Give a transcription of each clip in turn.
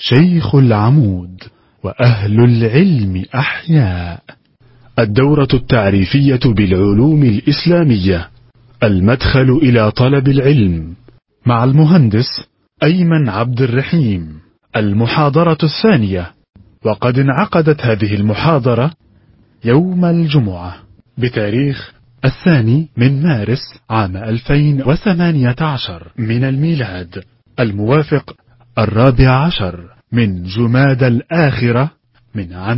شيخ العمود وأهل العلم أحياء الدورة التعريفية بالعلوم الإسلامية المدخل إلى طلب العلم مع المهندس أيمن عبد الرحيم المحاضرة الثانية وقد انعقدت هذه المحاضرة يوم الجمعة بتاريخ الثاني من مارس عام 2018 من الميلاد الموافق الرابع عشر من جماد الآخرة من عام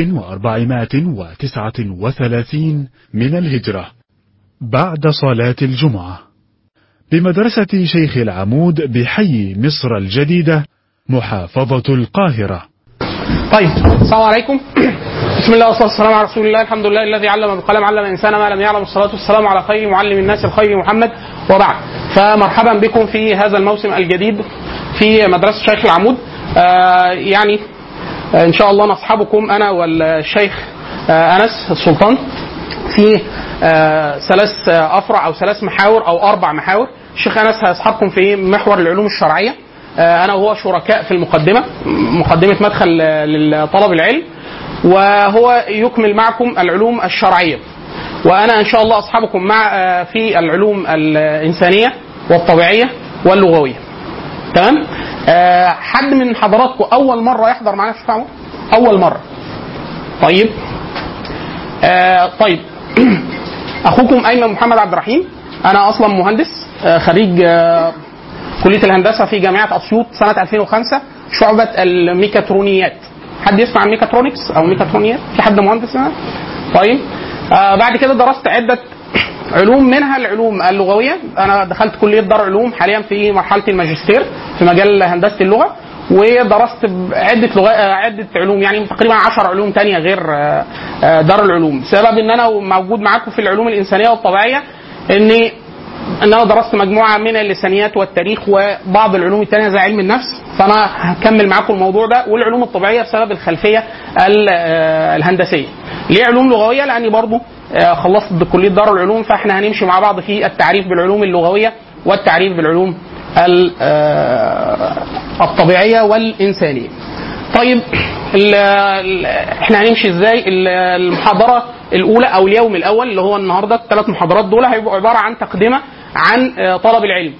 1439 من الهجرة بعد صلاة الجمعة بمدرسة شيخ العمود بحي مصر الجديدة محافظة القاهرة طيب السلام عليكم بسم الله والصلاه والسلام على رسول الله الحمد لله الذي علم بالقلم علم الانسان ما لم يعلم الصلاه والسلام على خير معلم الناس الخير محمد وبعد فمرحبا بكم في هذا الموسم الجديد في مدرسه شيخ العمود آه يعني آه ان شاء الله نصحبكم انا والشيخ آه انس السلطان في آه ثلاث آه افرع او ثلاث محاور او اربع محاور الشيخ انس هيصحبكم في محور العلوم الشرعيه آه انا وهو شركاء في المقدمه مقدمه مدخل لطلب العلم وهو يكمل معكم العلوم الشرعيه وانا ان شاء الله اصحابكم مع في العلوم الانسانيه والطبيعيه واللغويه تمام أه حد من حضراتكم اول مره يحضر معانا في الشيخ اول مره طيب أه طيب اخوكم ايمن محمد عبد الرحيم انا اصلا مهندس أه خريج أه كليه الهندسه في جامعه اسيوط سنه 2005 شعبه الميكاترونيات حد يسمع عن ميكاترونكس او ميكاترونيات في حد مهندس هنا طيب آه بعد كده درست عده علوم منها العلوم اللغويه انا دخلت كليه دار علوم حاليا في مرحله الماجستير في مجال هندسه اللغه ودرست عده لغات عده علوم يعني تقريبا 10 علوم تانية غير دار العلوم بسبب ان انا موجود معاكم في العلوم الانسانيه والطبيعيه اني ان انا درست مجموعه من اللسانيات والتاريخ وبعض العلوم الثانيه زي علم النفس فانا هكمل معاكم الموضوع ده والعلوم الطبيعيه بسبب الخلفيه الهندسيه. ليه علوم لغويه؟ لاني برضو خلصت كليه دار العلوم فاحنا هنمشي مع بعض في التعريف بالعلوم اللغويه والتعريف بالعلوم الطبيعيه والانسانيه. طيب ال ال احنا هنمشي ازاي المحاضره الاولى او اليوم الاول اللي هو النهارده الثلاث محاضرات دول هيبقوا عباره عن تقدمه عن طلب العلم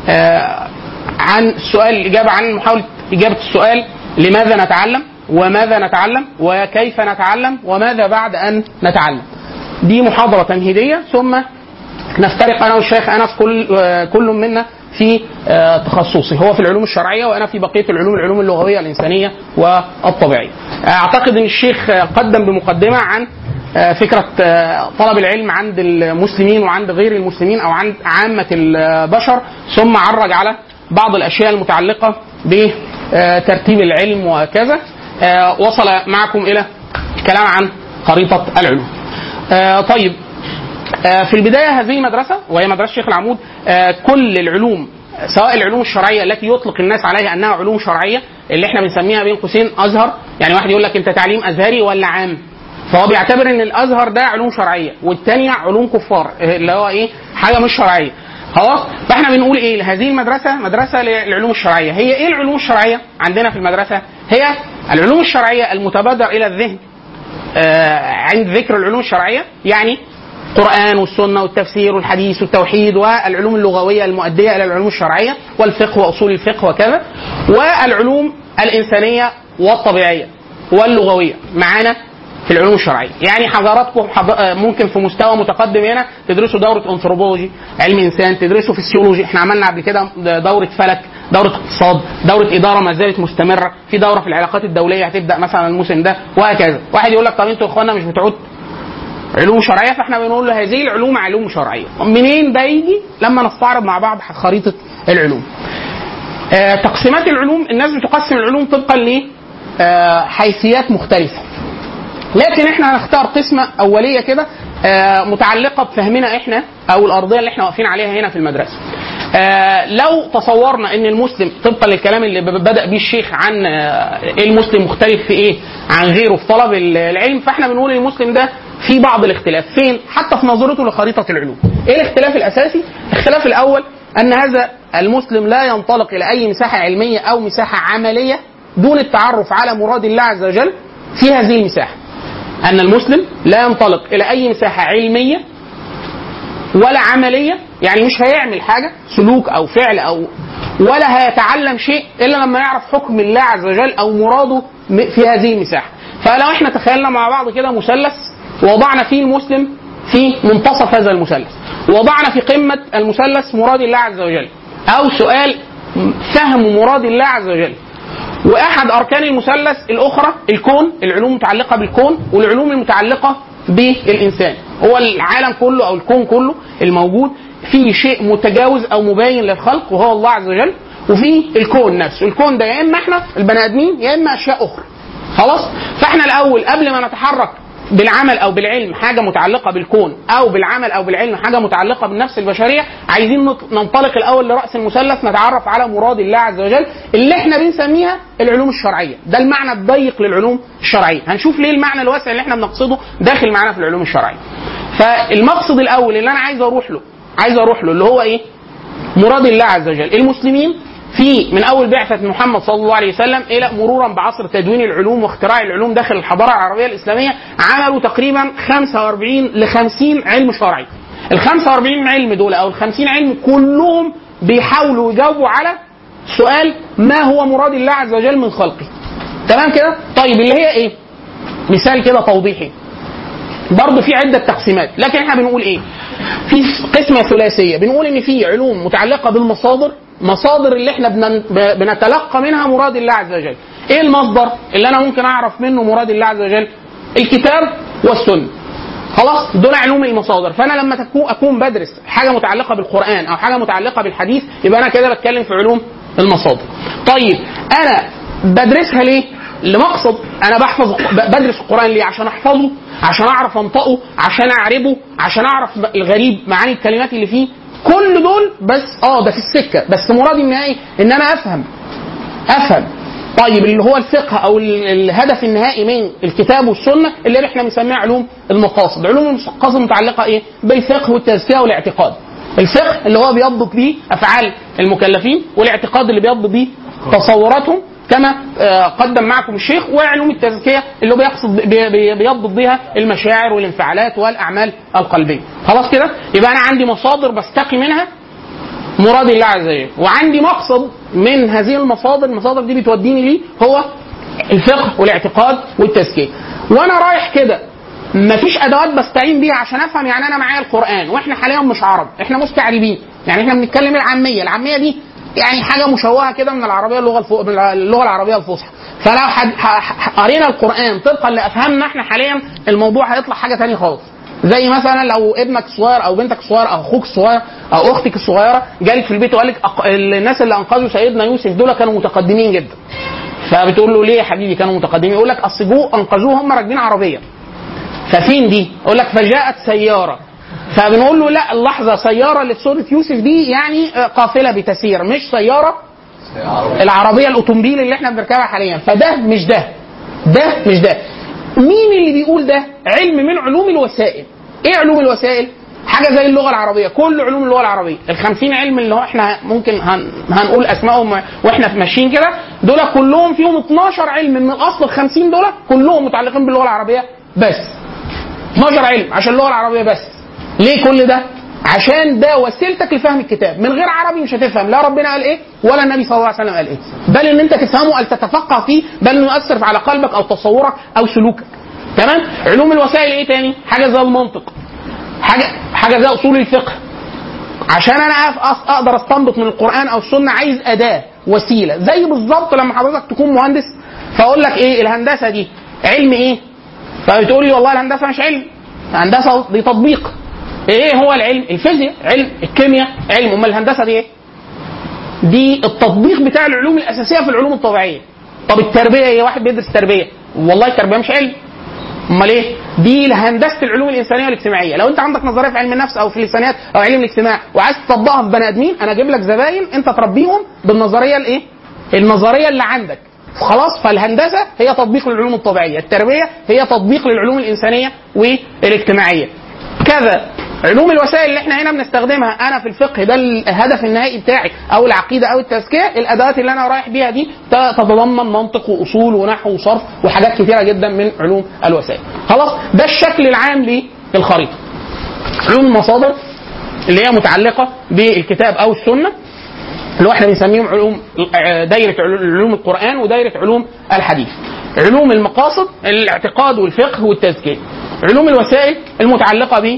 عن السؤال الاجابه عن محاوله اجابه السؤال لماذا نتعلم وماذا نتعلم وكيف نتعلم وماذا بعد ان نتعلم دي محاضره تمهيديه ثم نفترق انا والشيخ انس كل كل منا في تخصصي هو في العلوم الشرعيه وانا في بقيه العلوم العلوم اللغويه الانسانيه والطبيعيه اعتقد ان الشيخ قدم بمقدمه عن فكرة طلب العلم عند المسلمين وعند غير المسلمين أو عند عامة البشر ثم عرج على بعض الأشياء المتعلقة بترتيب العلم وكذا وصل معكم إلى كلام عن خريطة العلوم طيب في البداية هذه المدرسة وهي مدرسة شيخ العمود كل العلوم سواء العلوم الشرعية التي يطلق الناس عليها أنها علوم شرعية اللي احنا بنسميها بين قوسين أزهر يعني واحد يقول لك أنت تعليم أزهري ولا عام فهو بيعتبر ان الازهر ده علوم شرعيه والثانيه علوم كفار اللي هو ايه حاجه مش شرعيه خلاص فاحنا بنقول ايه هذه المدرسه مدرسه للعلوم الشرعيه هي ايه العلوم الشرعيه عندنا في المدرسه هي العلوم الشرعيه المتبادر الى الذهن آه عند ذكر العلوم الشرعيه يعني القرآن والسنة والتفسير والحديث والتوحيد والعلوم اللغوية المؤدية إلى العلوم الشرعية والفقه وأصول الفقه وكذا والعلوم الإنسانية والطبيعية واللغوية معانا في العلوم الشرعيه يعني حضراتكم ممكن في مستوى متقدم هنا تدرسوا دوره انثروبولوجي علم انسان تدرسوا فسيولوجي احنا عملنا قبل كده دوره فلك دوره اقتصاد دوره اداره ما زالت مستمره في دوره في العلاقات الدوليه هتبدا مثلا الموسم ده وهكذا واحد يقول لك طب انتوا اخوانا مش بتعود علوم شرعيه فاحنا بنقول له هذه العلوم علوم شرعيه منين ده يجي لما نستعرض مع بعض خريطه العلوم آه تقسيمات العلوم الناس بتقسم العلوم طبقا ل آه حيثيات مختلفه لكن احنا هنختار قسمه اوليه كده آه متعلقه بفهمنا احنا او الارضيه اللي احنا واقفين عليها هنا في المدرسه. آه لو تصورنا ان المسلم طبقا للكلام اللي بدا بيه الشيخ عن آه ايه المسلم مختلف في ايه عن غيره في طلب العلم فاحنا بنقول المسلم ده في بعض الاختلاف فين؟ حتى في نظرته لخريطه العلوم. ايه الاختلاف الاساسي؟ الاختلاف الاول ان هذا المسلم لا ينطلق الى اي مساحه علميه او مساحه عمليه دون التعرف على مراد الله عز وجل في هذه المساحه ان المسلم لا ينطلق الى اي مساحه علميه ولا عمليه يعني مش هيعمل حاجه سلوك او فعل او ولا هيتعلم شيء الا لما يعرف حكم الله عز وجل او مراده م- في هذه المساحه فلو احنا تخيلنا مع بعض كده مثلث ووضعنا فيه المسلم في منتصف هذا المثلث ووضعنا في قمه المثلث مراد الله عز وجل او سؤال فهم مراد الله عز وجل واحد اركان المثلث الاخرى الكون العلوم المتعلقه بالكون والعلوم المتعلقه بالانسان هو العالم كله او الكون كله الموجود فيه شيء متجاوز او مباين للخلق وهو الله عز وجل وفيه الكون نفسه الكون ده يا اما احنا البني ادمين يا اما اشياء اخرى خلاص فاحنا الاول قبل ما نتحرك بالعمل او بالعلم حاجه متعلقه بالكون او بالعمل او بالعلم حاجه متعلقه بالنفس البشريه عايزين نط- ننطلق الاول لراس المثلث نتعرف على مراد الله عز وجل اللي احنا بنسميها العلوم الشرعيه ده المعنى الضيق للعلوم الشرعيه هنشوف ليه المعنى الواسع اللي احنا بنقصده داخل معانا في العلوم الشرعيه فالمقصد الاول اللي انا عايز اروح له عايز اروح له اللي هو ايه مراد الله عز وجل المسلمين في من اول بعثه محمد صلى الله عليه وسلم الى مرورا بعصر تدوين العلوم واختراع العلوم داخل الحضاره العربيه الاسلاميه عملوا تقريبا 45 ل 50 علم شرعي. ال 45 علم دول او ال 50 علم كلهم بيحاولوا يجاوبوا على سؤال ما هو مراد الله عز وجل من خلقه. تمام كده؟ طيب اللي هي ايه؟ مثال كده توضيحي. برضه في عده تقسيمات لكن احنا بنقول ايه في قسمه ثلاثيه بنقول ان في علوم متعلقه بالمصادر مصادر اللي احنا بنن- ب- بنتلقى منها مراد الله عز وجل ايه المصدر اللي انا ممكن اعرف منه مراد الله عز وجل الكتاب والسنه خلاص دول علوم المصادر فانا لما تكون اكون بدرس حاجه متعلقه بالقران او حاجه متعلقه بالحديث يبقى انا كده بتكلم في علوم المصادر طيب انا بدرسها ليه لمقصد انا بحفظ ب- بدرس القران ليه عشان احفظه عشان اعرف انطقه عشان اعربه عشان اعرف م- الغريب معاني الكلمات اللي فيه كل دول بس اه ده في السكه بس مرادي النهائي ان انا افهم افهم طيب اللي هو الفقه او ال- الهدف النهائي من الكتاب والسنه اللي احنا بنسميها علوم المقاصد، علوم المقاصد متعلقه ايه؟ بالفقه والتزكيه والاعتقاد. الفقه اللي هو بيضبط بيه افعال المكلفين والاعتقاد اللي بيضبط بيه تصوراتهم كما آه، قدم معكم الشيخ وعلوم التزكيه اللي هو بيقصد بي- بي- بيضبط بيها المشاعر والانفعالات والاعمال القلبيه. خلاص كده؟ يبقى انا عندي مصادر بستقي منها مراد الله عز وجل وعندي مقصد من هذه المصادر المصادر دي بتوديني ليه هو الفقه والاعتقاد والتزكيه وانا رايح كده مفيش ادوات بستعين بيها عشان افهم يعني انا معايا القران واحنا حاليا مش عرب احنا مستعربين يعني احنا بنتكلم العاميه العاميه دي يعني حاجه مشوهه كده من العربيه اللغه الفو... من اللغه العربيه الفصحى فلو حد... ح... ح... قرينا القران طبقا لافهامنا احنا حاليا الموضوع هيطلع حاجه تانية خالص زي مثلا لو ابنك الصغير او بنتك الصغير او اخوك الصغير او اختك الصغيره جالك في البيت وقال لك أق... الناس اللي انقذوا سيدنا يوسف دول كانوا متقدمين جدا فبتقول له ليه يا حبيبي كانوا متقدمين يقول لك اصل جو انقذوه هم راكبين عربيه ففين دي؟ يقول لك فجاءت سياره فبنقول له لا اللحظه سياره اللي في سوره يوسف دي يعني آه، قافله بتسير مش سياره العربيه الاوتومبيل اللي احنا بنركبها حاليا فده مش ده ده مش ده مين اللي بيقول ده علم من علوم الوسائل ايه علوم الوسائل حاجه زي اللغه العربيه كل علوم اللغه العربيه ال 50 علم اللي هو احنا ممكن هن هنقول اسمائهم واحنا ماشيين كده دول كلهم فيهم 12 علم من اصل ال 50 دول كلهم متعلقين باللغه العربيه بس 12 علم عشان اللغه العربيه بس ليه كل ده عشان ده وسيلتك لفهم الكتاب من غير عربي مش هتفهم لا ربنا قال ايه ولا النبي صلى الله عليه وسلم قال ايه بل ان انت تفهمه او تتفقه فيه بل انه يؤثر على قلبك او تصورك او سلوكك تمام علوم الوسائل ايه تاني حاجه زي المنطق حاجه حاجه زي اصول الفقه عشان انا أف- أس- اقدر استنبط من القران او السنه عايز اداه وسيله زي بالظبط لما حضرتك تكون مهندس فاقول لك ايه الهندسه دي علم ايه فبتقول لي والله الهندسه مش علم الهندسه دي تطبيق ايه هو العلم الفيزياء علم الكيمياء علم امال الهندسه دي ايه دي التطبيق بتاع العلوم الاساسيه في العلوم الطبيعيه طب التربيه ايه واحد بيدرس تربيه والله التربيه مش علم امال ايه؟ دي هندسه العلوم الانسانيه والاجتماعيه، لو انت عندك نظريه في علم النفس او في اللسانيات او علم الاجتماع وعايز تطبقها في بني ادمين انا اجيب لك زباين انت تربيهم بالنظريه الايه؟ النظريه اللي عندك. خلاص فالهندسه هي تطبيق للعلوم الطبيعيه، التربيه هي تطبيق للعلوم الانسانيه والاجتماعيه. كذا علوم الوسائل اللي احنا هنا بنستخدمها انا في الفقه ده الهدف النهائي بتاعي او العقيده او التزكيه الادوات اللي انا رايح بيها دي ت- تتضمن منطق واصول ونحو وصرف وحاجات كثيره جدا من علوم الوسائل خلاص ده الشكل العام للخريطه علوم المصادر اللي هي متعلقه بالكتاب او السنه اللي هو احنا بنسميهم علوم دايره علوم القران ودايره علوم الحديث علوم المقاصد الاعتقاد والفقه والتزكيه علوم الوسائل المتعلقه ب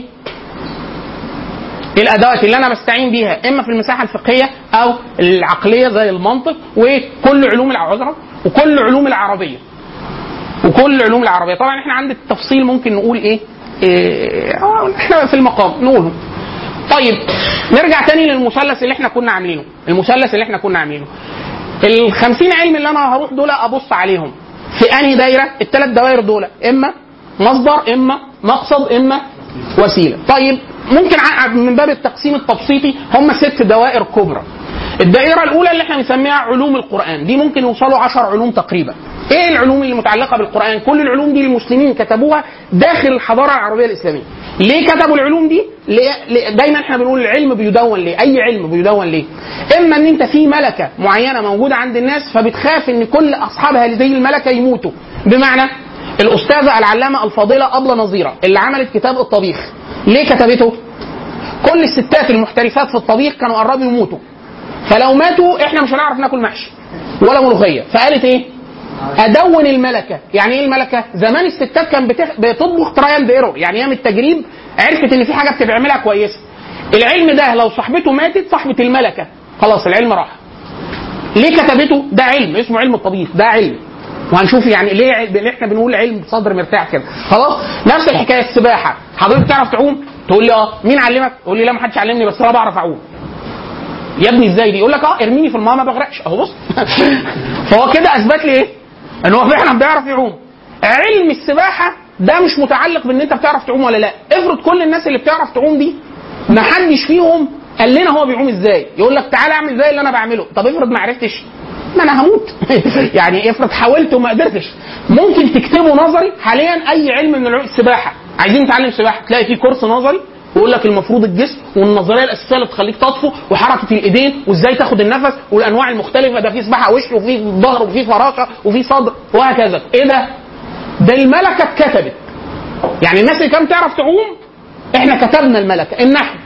الادوات اللي انا بستعين بيها اما في المساحه الفقهيه او العقليه زي المنطق وكل علوم العذره وكل علوم العربيه وكل علوم العربيه طبعا احنا عند التفصيل ممكن نقول ايه, إيه احنا في المقام نقوله طيب نرجع تاني للمثلث اللي احنا كنا عاملينه المثلث اللي احنا كنا عاملينه ال 50 علم اللي انا هروح دول ابص عليهم في انهي دايره الثلاث دوائر دول اما مصدر اما مقصد اما وسيله طيب ممكن ع- من باب التقسيم التبسيطي هم ست دوائر كبرى الدائرة الأولى اللي احنا بنسميها علوم القرآن دي ممكن يوصلوا عشر علوم تقريبا ايه العلوم اللي متعلقة بالقرآن كل العلوم دي المسلمين كتبوها داخل الحضارة العربية الإسلامية ليه كتبوا العلوم دي ليه ليه- دايما احنا بنقول العلم بيدون ليه اي علم بيدون ليه اما ان انت في ملكة معينة موجودة عند الناس فبتخاف ان كل اصحاب هذه الملكة يموتوا بمعنى الاستاذة العلامة الفاضلة أبلة نظيرة اللي عملت كتاب الطبيخ ليه كتبته كل الستات المحترفات في الطبيخ كانوا قربوا يموتوا فلو ماتوا احنا مش هنعرف ناكل محشي ولا ملوخيه فقالت ايه ادون الملكه يعني ايه الملكه زمان الستات كان بتخ... بتطبخ ترايل ايرور يعني ايام التجريب عرفت ان في حاجه بتعملها كويسه العلم ده لو صاحبته ماتت صاحبه الملكه خلاص العلم راح ليه كتبته ده علم اسمه علم الطبيخ ده علم وهنشوف يعني ليه ع- ليه احنا بنقول علم صدر مرتاح كده خلاص نفس الحكايه السباحه حضرتك تعرف تعوم تقول لي اه مين علمك تقول لي لا ما حدش علمني بس انا بعرف اعوم يا ابني ازاي دي يقول لك اه ارميني في الماء ما بغرقش اهو بص فهو كده اثبت لي ايه ان هو فعلا بيعرف يعوم علم السباحه ده مش متعلق بان انت بتعرف تعوم ولا لا افرض كل الناس اللي بتعرف تعوم دي ما حدش فيهم قال لنا هو بيعوم ازاي يقول لك تعالى اعمل زي اللي انا بعمله طب افرض ما عرفتش ما انا هموت يعني افرض حاولت وما قدرتش ممكن تكتبه نظري حاليا اي علم من علوم السباحه عايزين نتعلم سباحه تلاقي فيه كورس نظري ويقول لك المفروض الجسم والنظريه الاساسيه اللي تخليك تطفو وحركه الايدين وازاي تاخد النفس والانواع المختلفه ده في سباحه وش وفي ظهر وفي فراشه وفي صدر وهكذا ايه ده؟ ده الملكه اتكتبت يعني الناس اللي كانت تعرف تعوم احنا كتبنا الملكه النحو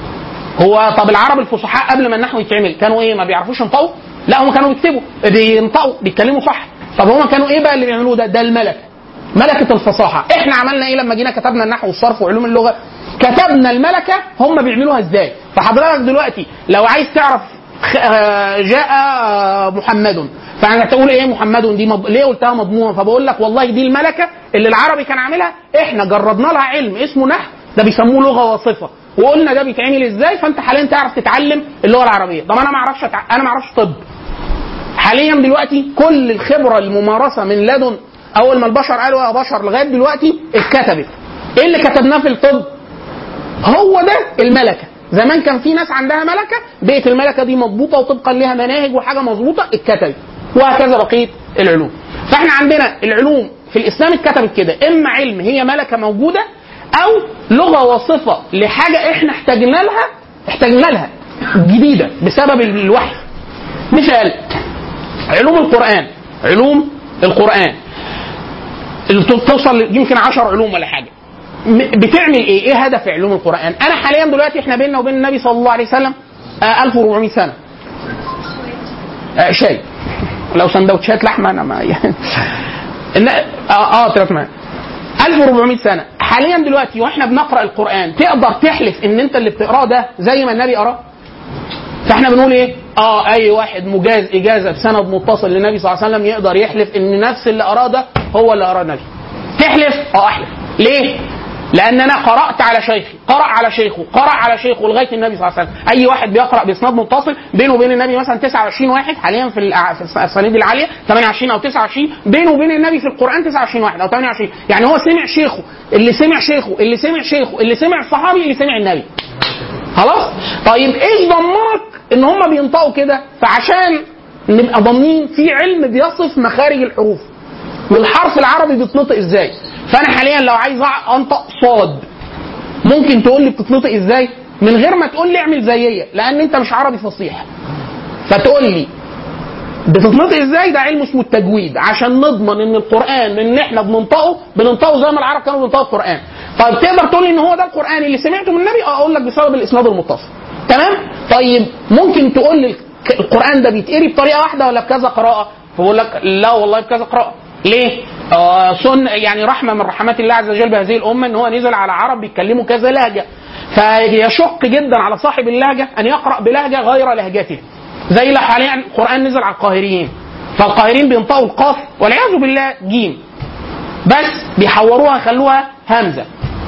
هو طب العرب الفصحاء قبل ما النحو يتعمل كانوا ايه ما بيعرفوش ينطقوا؟ لا هم كانوا بيكتبوا بينطقوا بيتكلموا صح طب هم كانوا ايه بقى اللي بيعملوه ده؟ ده الملكه ملكه الفصاحه احنا عملنا ايه لما جينا كتبنا النحو والصرف وعلوم اللغه كتبنا الملكه هم بيعملوها ازاي فحضرتك دلوقتي لو عايز تعرف خ- آه، جاء آه، محمد فانا تقول ايه محمد دي مض... ليه قلتها مضمونه فبقول لك والله دي الملكه اللي العربي كان عاملها احنا جربنا لها علم اسمه نحو ده بيسموه لغه وصفه وقلنا ده بيتعمل ازاي فانت حاليا تعرف تتعلم اللغه العربيه طب انا ما اعرفش أتع... انا ما اعرفش طب حاليا دلوقتي كل الخبره الممارسه من لدن اول ما البشر قالوا يا بشر لغايه دلوقتي اتكتبت ايه اللي كتبناه في الطب هو ده الملكه زمان كان في ناس عندها ملكه بقت الملكه دي مضبوطه وطبقا لها مناهج وحاجه مظبوطه اتكتبت وهكذا بقيه العلوم فاحنا عندنا العلوم في الاسلام اتكتبت كده اما علم هي ملكه موجوده او لغه وصفه لحاجه احنا احتاجنا لها احتاجنا لها جديده بسبب الوحي مثال علوم القران علوم القران اللي توصل يمكن 10 علوم ولا حاجه م- بتعمل ايه؟ ايه هدف علوم القران؟ انا حاليا دلوقتي احنا بيننا وبين النبي صلى الله عليه وسلم آه 1400 سنه. آه شاي. لو سندوتشات لحمه انا ما يعني إن- اه اه ثلاث معايا 1400 سنه حاليا دلوقتي واحنا بنقرا القران تقدر تحلف ان انت اللي بتقراه ده زي ما النبي قراه؟ فاحنا بنقول ايه؟ اه اي واحد مجاز اجازه بسند متصل للنبي صلى الله عليه وسلم يقدر يحلف ان نفس اللي قراه ده هو اللي قراه النبي. تحلف؟ اه احلف. ليه؟ لان انا قرات على شيخي، قرا على شيخه، قرا على شيخه لغايه النبي صلى الله عليه وسلم، اي واحد بيقرا باسناد متصل بينه وبين النبي مثلا 29 واحد حاليا في الأع- في الاسانيد العاليه 28 او 29 بينه وبين النبي في القران 29 واحد او 28 يعني هو سمع شيخه اللي سمع شيخه اللي سمع شيخه اللي سمع الصحابي اللي سمع النبي خلاص طيب ايش ضمنك ان هم بينطقوا كده فعشان نبقى ضامنين في علم بيصف مخارج الحروف والحرف العربي بيتنطق ازاي فانا حاليا لو عايز أع- انطق صاد ممكن تقول لي بتتنطق ازاي من غير ما تقول لي اعمل زيي لان انت مش عربي فصيح فتقول لي بتتنطق ازاي ده علم اسمه التجويد عشان نضمن ان القران ان احنا بننطقه بننطقه زي ما العرب كانوا بينطقوا القران طيب تقدر تقول لي ان هو ده القران اللي سمعته من النبي اه اقول لك بسبب الاسناد المتصل تمام طيب ممكن تقول لي الك- القران ده بيتقري بطريقه واحده ولا بكذا قراءه فبقول لك لا والله بكذا قراءه ليه؟ آه سن يعني رحمه من رحمات الله عز وجل بهذه الامه ان هو نزل على عرب بيتكلموا كذا لهجه فيشق جدا على صاحب اللهجه ان يقرا بلهجه غير لهجته زي اللي حاليا القران نزل على القاهريين فالقاهريين بينطقوا القاف والعياذ بالله جيم بس بيحوروها يخلوها همزه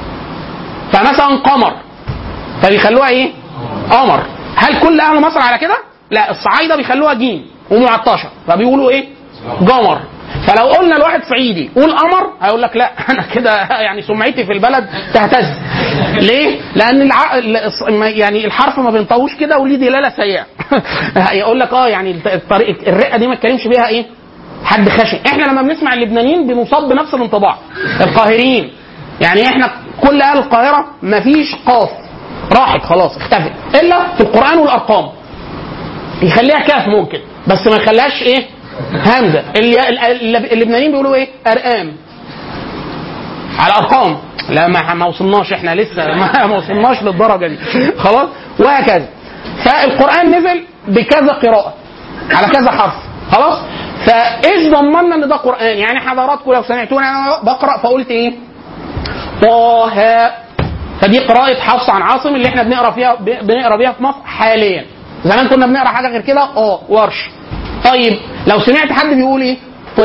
فمثلا قمر فبيخلوها ايه؟ قمر هل كل اهل مصر على كده؟ لا الصعايده بيخلوها جيم ومعطشه فبيقولوا ايه؟ جمر فلو قلنا لواحد صعيدي قول قمر هيقول لك لا انا كده يعني سمعتي في البلد تهتز ليه؟ لان الع... الص- ما- يعني الحرف ما بينطوش كده وليه دلاله سيئه يقول لك اه يعني الط- الطريق الرقه دي ما تكلمش بيها ايه؟ حد خشن احنا لما بنسمع اللبنانيين بنصاب بنفس الانطباع القاهريين يعني احنا كل اهل القاهره مفيش قاف راحت خلاص اختفت الا في القران والارقام يخليها كاف ممكن بس ما يخليهاش ايه همزه ال- ال- ال- اللبنانيين بيقولوا ايه ارقام على ارقام لا ما ما وصلناش احنا لسه ما ما وصلناش للدرجه دي خلاص وهكذا فالقران نزل بكذا قراءه على كذا حرف خلاص فايش ضمننا ان ده قران يعني حضراتكم لو سمعتوني انا بقرا فقلت ايه طه فدي قراءة حفص عن عاصم اللي احنا بنقرا فيها بنقرا بيها في مصر حاليا زمان كنا بنقرا حاجه غير كده اه ورش طيب لو سمعت حد بيقول ايه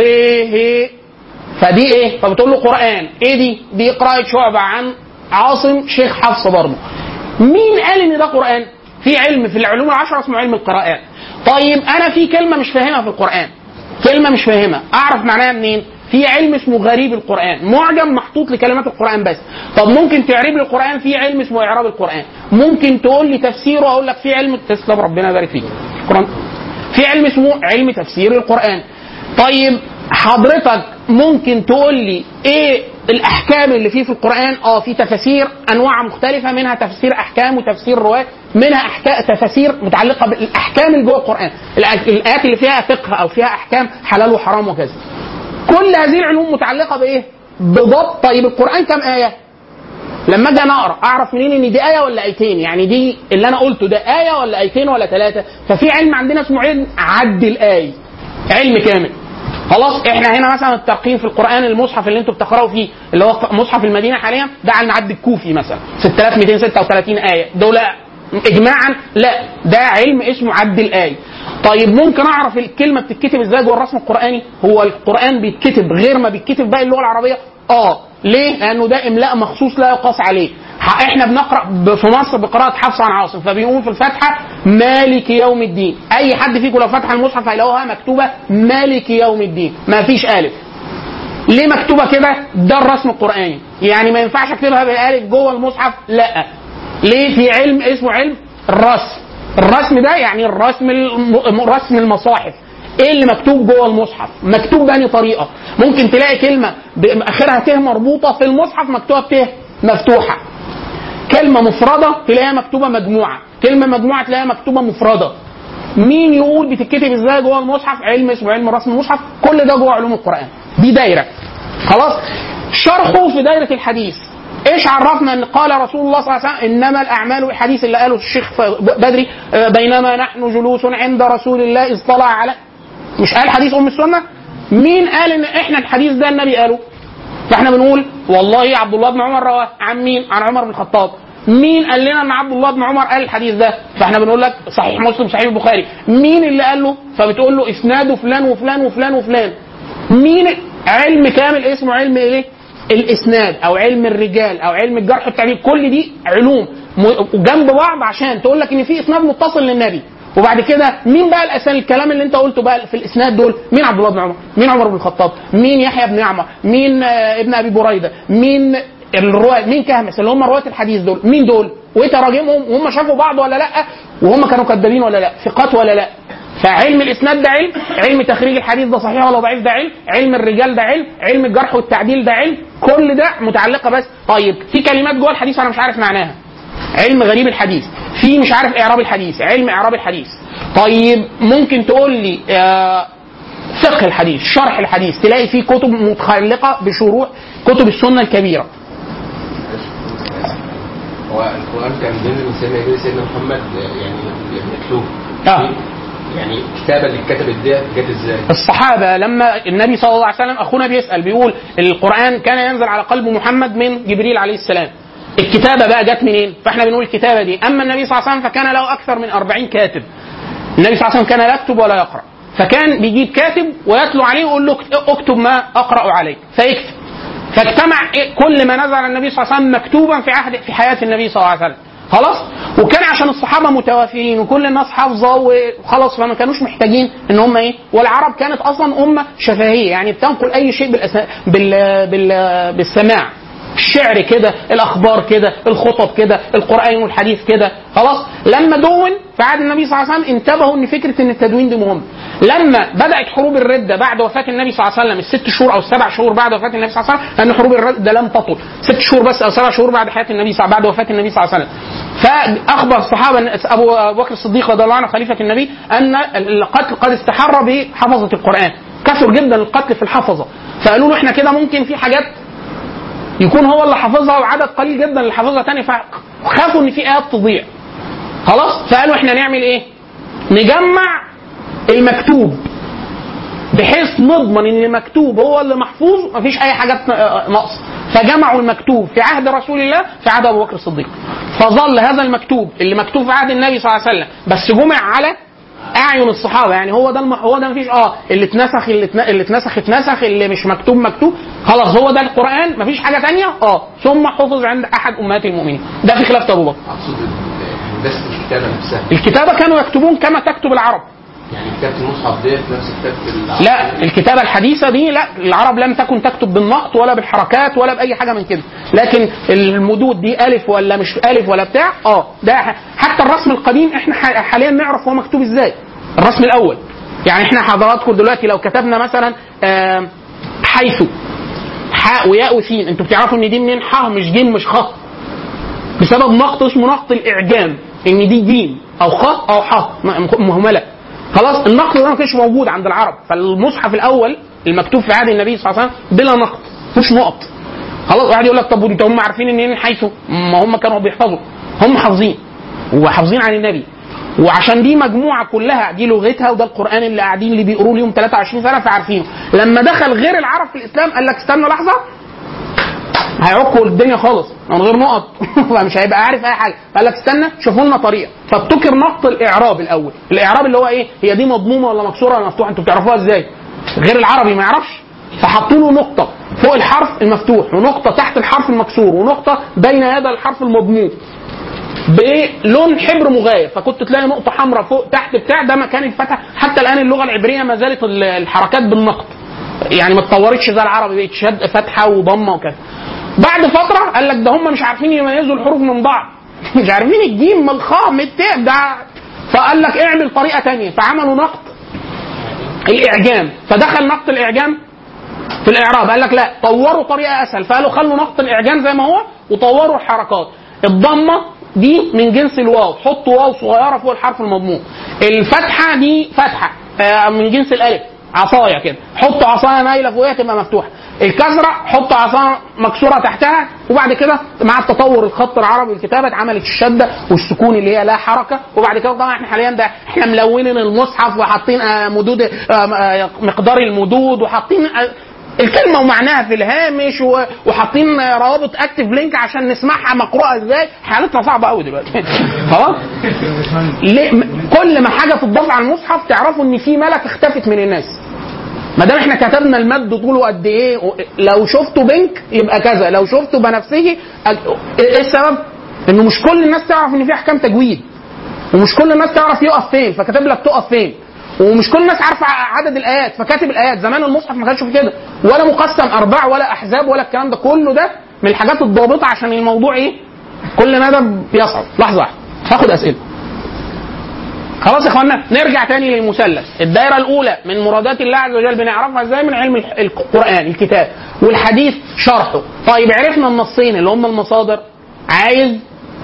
طه فدي ايه فبتقول له قران ايه دي دي قراءة شعبة عن عاصم شيخ حفص برضه مين قال ان ده قران في علم في العلوم العشرة اسمه علم القراءات طيب انا في كلمة مش فاهمها في القرآن كلمة مش فاهمها اعرف معناها منين في علم اسمه غريب القرآن معجم محطوط لكلمات القرآن بس طب ممكن تعرب لي القرآن في علم اسمه إعراب القرآن ممكن تقول لي تفسيره أقول لك في علم تسلم ربنا يبارك فيك شكرا في علم اسمه علم تفسير القرآن طيب حضرتك ممكن تقول لي ايه الاحكام اللي فيه في القران اه في تفاسير انواع مختلفه منها تفسير احكام وتفسير روايات منها أحكام تفاسير متعلقه بالاحكام اللي جوه القران الآ- الايات اللي فيها فقه او فيها احكام حلال وحرام وكذا كل هذه العلوم متعلقه بايه بضبط طيب القران كم ايه لما اجي انا اقرا اعرف منين ان دي ايه ولا ايتين يعني دي اللي انا قلته ده ايه ولا ايتين ولا ثلاثه ففي علم عندنا اسمه علم عد الايه علم كامل خلاص احنا هنا مثلا الترقيم في القران المصحف اللي انتوا بتقراوا فيه اللي هو مصحف المدينه حاليا ده على المعد الكوفي مثلا 6236 ايه دول اجماعا لا ده علم اسمه عد الايه طيب ممكن اعرف الكلمه بتتكتب ازاي جوه الرسم القراني هو القران بيتكتب غير ما بيتكتب باقي اللغه العربيه اه ليه لانه ده املاء مخصوص لا يقاس عليه ح- احنا بنقرا ب- في مصر بقراءه حفص عن عاصم فبيقول في الفاتحه مالك يوم الدين اي حد فيكم لو فتح المصحف هيلاقوها مكتوبه مالك يوم الدين ما فيش الف ليه مكتوبه كده ده الرسم القراني يعني ما ينفعش اكتبها بالالف جوه المصحف لا ليه في علم اسمه علم الرسم الرسم ده يعني الرسم الم... رسم المصاحف ايه اللي مكتوب جوه المصحف مكتوب بأني طريقه ممكن تلاقي كلمه ب- اخرها ت مربوطه في المصحف مكتوبه ت مفتوحه كلمه مفرده تلاقيها مكتوبه مجموعه كلمه مجموعه تلاقيها مكتوبه مفرده مين يقول بتتكتب ازاي جوه المصحف علم اسمه علم رسم المصحف كل ده جوه علوم القران دي دايره خلاص شرحه في دايره الحديث ايش عرفنا ان قال رسول الله صلى الله عليه وسلم انما الاعمال الحديث اللي قاله الشيخ بدري آه، بينما نحن جلوس عند رسول الله اذ طلع على مش قال حديث ام السنه مين قال ان احنا الحديث ده النبي قاله فاحنا بنقول والله عبد الله بن عمر رواه عن مين؟ عن عمر بن الخطاب. مين قال لنا ان عبد الله بن عمر قال الحديث ده؟ فاحنا بنقول لك صحيح مسلم صحيح البخاري. مين اللي قال له؟ فبتقول له اسناده فلان وفلان وفلان وفلان. مين علم كامل اسمه علم ايه؟ الاسناد او علم الرجال او علم الجرح والتعديل كل دي علوم م- جنب بعض عشان تقول لك ان في اسناد متصل للنبي وبعد كده مين بقى الاسناد الكلام اللي انت قلته بقى في الاسناد دول مين عبد الله بن عمر مين عمر بن الخطاب مين يحيى بن عمر مين آه، ابن ابي بريده مين الرواة مين كهمس اللي هم رواة الحديث دول مين دول وايه تراجمهم وهم شافوا بعض ولا لا وهم كانوا كذابين ولا لا ثقات ولا لا فعلم الاسناد ده علم علم تخريج الحديث ده صحيح ولا ضعيف ده علم علم الرجال ده علم علم الجرح والتعديل ده علم كل ده متعلقه بس طيب في كلمات جوه الحديث انا مش عارف معناها علم غريب الحديث في مش عارف اعراب الحديث علم اعراب الحديث طيب ممكن تقول لي آه فقه الحديث شرح الحديث تلاقي فيه كتب متعلقه بشروح كتب السنه الكبيره هو القرآن كان بين سيدنا إدريس سيدنا محمد يعني مكتوب آه. يعني الكتابة اللي اتكتبت دي جت ازاي؟ الصحابه لما النبي صلى الله عليه وسلم اخونا بيسال بيقول القران كان ينزل على قلب محمد من جبريل عليه السلام الكتابه بقى جت منين؟ فاحنا بنقول الكتابه دي اما النبي صلى الله عليه وسلم فكان له اكثر من 40 كاتب النبي صلى الله عليه وسلم كان لا يكتب ولا يقرا فكان بيجيب كاتب ويتلو عليه ويقول له اكت- اكتب ما اقرا عليك فيكتب فاجتمع إيه كل ما نزل على النبي صلى الله عليه وسلم مكتوبا في عهد في حياه النبي صلى الله عليه وسلم خلاص وكان عشان الصحابه متوافرين وكل الناس حافظه وخلاص فما كانوش محتاجين ان هم ايه والعرب كانت اصلا امه شفهيه يعني بتنقل اي شيء بالأسنا... بال... بال... بالسماع الشعر كده الاخبار كده الخطب كده القران والحديث كده خلاص لما دون في عهد النبي صلى الله عليه وسلم انتبهوا ان فكره ان التدوين دي مهم لما بدات حروب الرده بعد وفاه النبي صلى الله عليه وسلم الست شهور او السبع شهور بعد وفاه النبي صلى الله عليه وسلم لان حروب الرده لم تطل ست شهور بس او سبع شهور بعد حياه النبي صلى بعد وفاه النبي صلى الله عليه وسلم فاخبر الصحابه ابو أبو بكر الصديق رضي الله عنه خليفه النبي ان القتل قد استحر بحفظه القران كثر جدا القتل في الحفظه فقالوا له احنا كده ممكن في حاجات يكون هو اللي حافظها وعدد قليل جدا اللي حافظها تاني فخافوا ان في ايات تضيع خلاص فقالوا احنا نعمل ايه نجمع المكتوب بحيث نضمن ان المكتوب هو اللي محفوظ مفيش اي حاجات ناقصه فجمعوا المكتوب في عهد رسول الله في عهد ابو بكر الصديق فظل هذا المكتوب اللي مكتوب في عهد النبي صلى الله عليه وسلم بس جمع على اعين الصحابه يعني هو ده الم... هو ده مفيش اه اللي اتنسخ اللي, اتن... اللي اتنسخ اتنسخ اللي مش مكتوب مكتوب خلاص هو ده القران مفيش حاجه تانية اه ثم حفظ عند احد امهات المؤمنين ده في خلافه ابو بكر اقصد هندسة الكتابة نفسها الكتابه كانوا يكتبون كما تكتب العرب يعني كتابة المصحف ديت نفس كتابة العرب لا الكتابة الحديثة دي لا العرب لم تكن تكتب بالنقط ولا بالحركات ولا بأي حاجة من كده لكن المدود دي ألف ولا مش ألف ولا بتاع اه ده ح- حتى الرسم القديم احنا ح- حاليا نعرف هو مكتوب ازاي الرسم الأول يعني احنا حضراتكم دلوقتي لو كتبنا مثلا آم، حيث حاء وياء وسين انتوا بتعرفوا ان دي منين ح مش جيم مش خ بسبب نقط اسمه نقط الاعجام ان دي جيم او خ او ح م- مهمله خلاص النقط ده ما كانش موجود عند العرب فالمصحف الاول المكتوب في عهد النبي صلى الله عليه وسلم بلا نقط مش نقط خلاص واحد يقول لك طب وانت هم عارفين ان من حيث ما هم كانوا بيحفظوا هم حافظين وحافظين عن النبي وعشان دي مجموعه كلها دي لغتها وده القران اللي قاعدين اللي بيقروا ليهم 23 سنه فعارفينه لما دخل غير العرب في الاسلام قال لك استنى لحظه هيعكوا الدنيا خالص من غير نقط فمش هيبقى عارف اي حاجه فقال لك استنى شوفوا لنا طريقه فابتكر نقط الاعراب الاول الاعراب اللي هو ايه هي دي مضمومه ولا مكسوره ولا مفتوحه انتوا بتعرفوها ازاي غير العربي ما يعرفش فحطوا له نقطه فوق الحرف المفتوح ونقطه تحت الحرف المكسور ونقطه بين هذا الحرف المضموم بلون حبر مغاير فكنت تلاقي نقطه حمراء فوق تحت بتاع ده مكان الفتح حتى الان اللغه العبريه ما زالت ال- الحركات بالنقط يعني ما اتطورتش زي العربي بقت شد فتحه وضمه وكذا بعد فتره قال لك ده هم مش عارفين يميزوا الحروف من بعض مش عارفين الجيم من الخاء من التاء ده فقال لك اعمل طريقه تانية فعملوا نقط الاعجام فدخل نقط الاعجام في الاعراب قال لك لا طوروا طريقه اسهل فقالوا خلوا نقط الاعجام زي ما هو وطوروا الحركات الضمه دي من جنس الواو حطوا واو صغيره فوق الحرف المضموم الفتحه دي فتحه آه، من جنس الالف عصايه كده حطوا عصايه مايله فوقها تبقى مفتوحه الكسره حطوا عصايه مكسوره تحتها وبعد كده مع التطور الخط العربي والكتابه اتعملت الشده والسكون اللي هي لا حركه وبعد كده طبعا احنا حاليا ده احنا ملونين المصحف وحاطين آه، مدود آه، آه، مقدار المدود وحاطين آه، الكلمه ومعناها في الهامش و- وحاطين روابط اكتف لينك عشان نسمعها مقروءه ازاي حالتنا صعبه قوي دلوقتي خلاص ليه م- كل ما حاجه تضاف على المصحف تعرفوا ان في ملك اختفت من الناس ما دام احنا كتبنا المد طوله قد ايه و- لو شفته بنك يبقى كذا لو شفته بنفسجي أج- ايه السبب انه مش كل الناس تعرف ان في احكام تجويد ومش كل الناس تعرف يقف فين فكاتب لك تقف فين ومش كل الناس عارفه ع- عدد الايات فكاتب الايات زمان المصحف ما كانش في كده ولا مقسم ارباع ولا احزاب ولا الكلام ده كله ده من الحاجات الضابطه عشان الموضوع ايه كل مدى بيصعب لحظه واحده هاخد اسئله خلاص يا اخوانا نرجع تاني للمثلث الدائره الاولى من مرادات الله عز وجل بنعرفها ازاي من علم الح- القران الكتاب والحديث شرحه طيب عرفنا النصين اللي هم المصادر عايز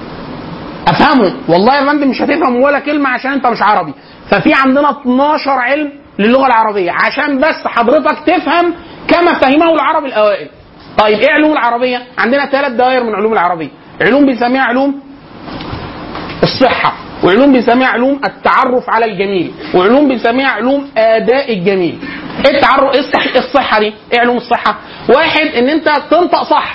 افهمه والله يا فندم مش هتفهم ولا كلمه عشان انت مش عربي ففي عندنا 12 علم للغه العربيه عشان بس حضرتك تفهم كما فهمه العرب الاوائل طيب ايه علوم العربيه عندنا ثلاث دوائر من علوم العربيه علوم بنسميها علوم الصحه وعلوم بنسميها علوم التعرف على الجميل وعلوم بنسميها علوم اداء الجميل ايه التعرف ايه الصح- الصحه دي ايه علوم الصحه واحد ان انت تنطق صح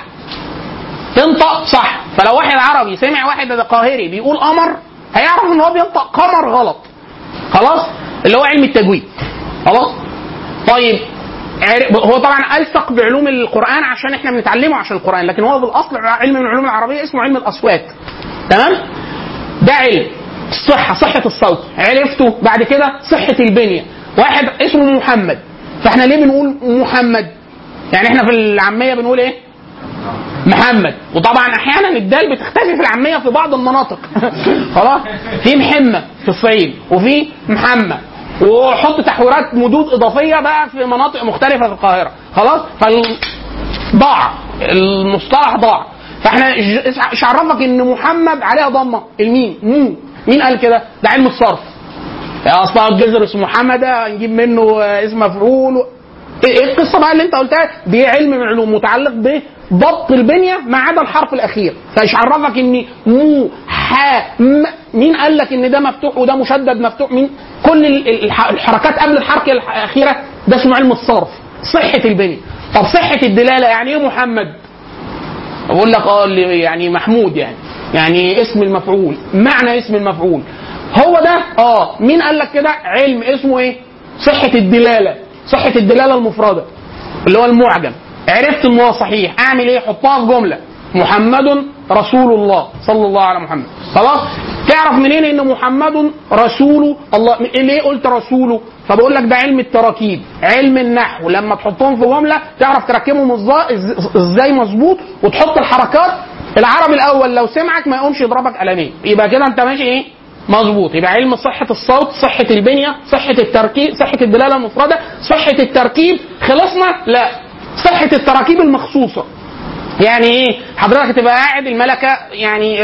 تنطق صح فلو واحد عربي سمع واحد قاهري بيقول قمر هيعرف ان هو بينطق قمر غلط خلاص اللي هو علم التجويد خلاص طيب عر- هو طبعا الصق بعلوم القران عشان احنا بنتعلمه عشان القران لكن هو بالاصل علم من العلوم العربيه اسمه علم الاصوات تمام ده علم الصحه صحه الصوت عرفته بعد كده صحه البنيه واحد اسمه محمد فاحنا ليه بنقول محمد يعني احنا في العاميه بنقول ايه محمد وطبعا احيانا الدال بتختفي في العاميه في بعض المناطق خلاص في محمه في الصعيد وفي محمد وحط تحويرات مدود اضافيه بقى في مناطق مختلفه في القاهره خلاص فال ضاع المصطلح ضاع فاحنا ج- ايش عرفك ان محمد عليها ضمه الميم مو مين قال كده ده علم الصرف اصلا الجذر اسمه محمد نجيب منه آه، اسم مفعول و- ايه إيه القصه بقى اللي انت قلتها دي علم من علوم متعلق بضبط البنيه ما عدا الحرف الاخير فايش عرفك ان مو ح م مين قال لك ان ده مفتوح وده مشدد مفتوح مين كل ال- ال- الح- الحركات قبل الحركه الاخيره ده اسمه علم الصرف صحه البنيه طب صحه الدلاله يعني ايه محمد بقول لك اه اللي يعني محمود يعني يعني اسم المفعول معنى اسم المفعول هو ده اه مين قال لك كده علم اسمه ايه صحة الدلالة صحة الدلالة المفردة اللي هو المعجم عرفت ان هو صحيح اعمل ايه حطها في جملة محمد رسول الله صلى الله على محمد خلاص تعرف منين ان محمد رسول الله ليه قلت رسوله فبقول لك ده علم التراكيب علم النحو لما تحطهم في جمله تعرف تركبهم إزاي- إز- ازاي مظبوط وتحط الحركات العربي الاول لو سمعك ما يقومش يضربك قلمين يبقى كده انت ماشي ايه مظبوط يبقى علم صحة الصوت صحة البنية صحة التركيب صحة الدلالة المفردة صحة التركيب خلصنا لا صحة التراكيب المخصوصة يعني ايه حضرتك تبقى قاعد الملكه يعني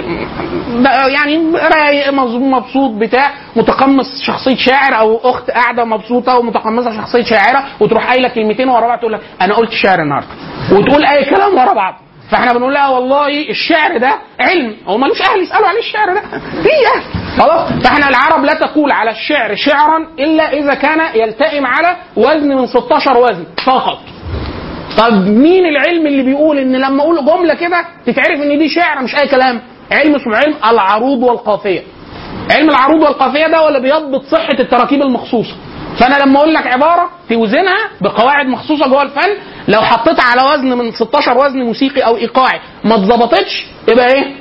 ده يعني رايق مظ- مبسوط بتاع متقمص شخصيه شاعر او اخت قاعده مبسوطه ومتقمصه شخصيه شاعره وتروح قايله كلمتين ورا بعض تقول لك انا قلت شعر النهارده وتقول اي كلام ورا بعض فاحنا بنقول لها والله الشعر ده علم هو ملوش اهل يسالوا عليه الشعر ده في اهل خلاص فاحنا العرب لا تقول على الشعر شعرا الا اذا كان يلتئم على وزن من 16 وزن فقط طب مين العلم اللي بيقول ان لما اقول جمله كده تتعرف ان دي شعر مش اي كلام علم اسمه علم العروض والقافيه علم العروض والقافيه ده ولا بيضبط صحه التراكيب المخصوصه فانا لما اقول لك عباره توزنها بقواعد مخصوصه جوه الفن لو حطيتها على وزن من 16 وزن موسيقي او ايقاعي ما اتظبطتش يبقى ايه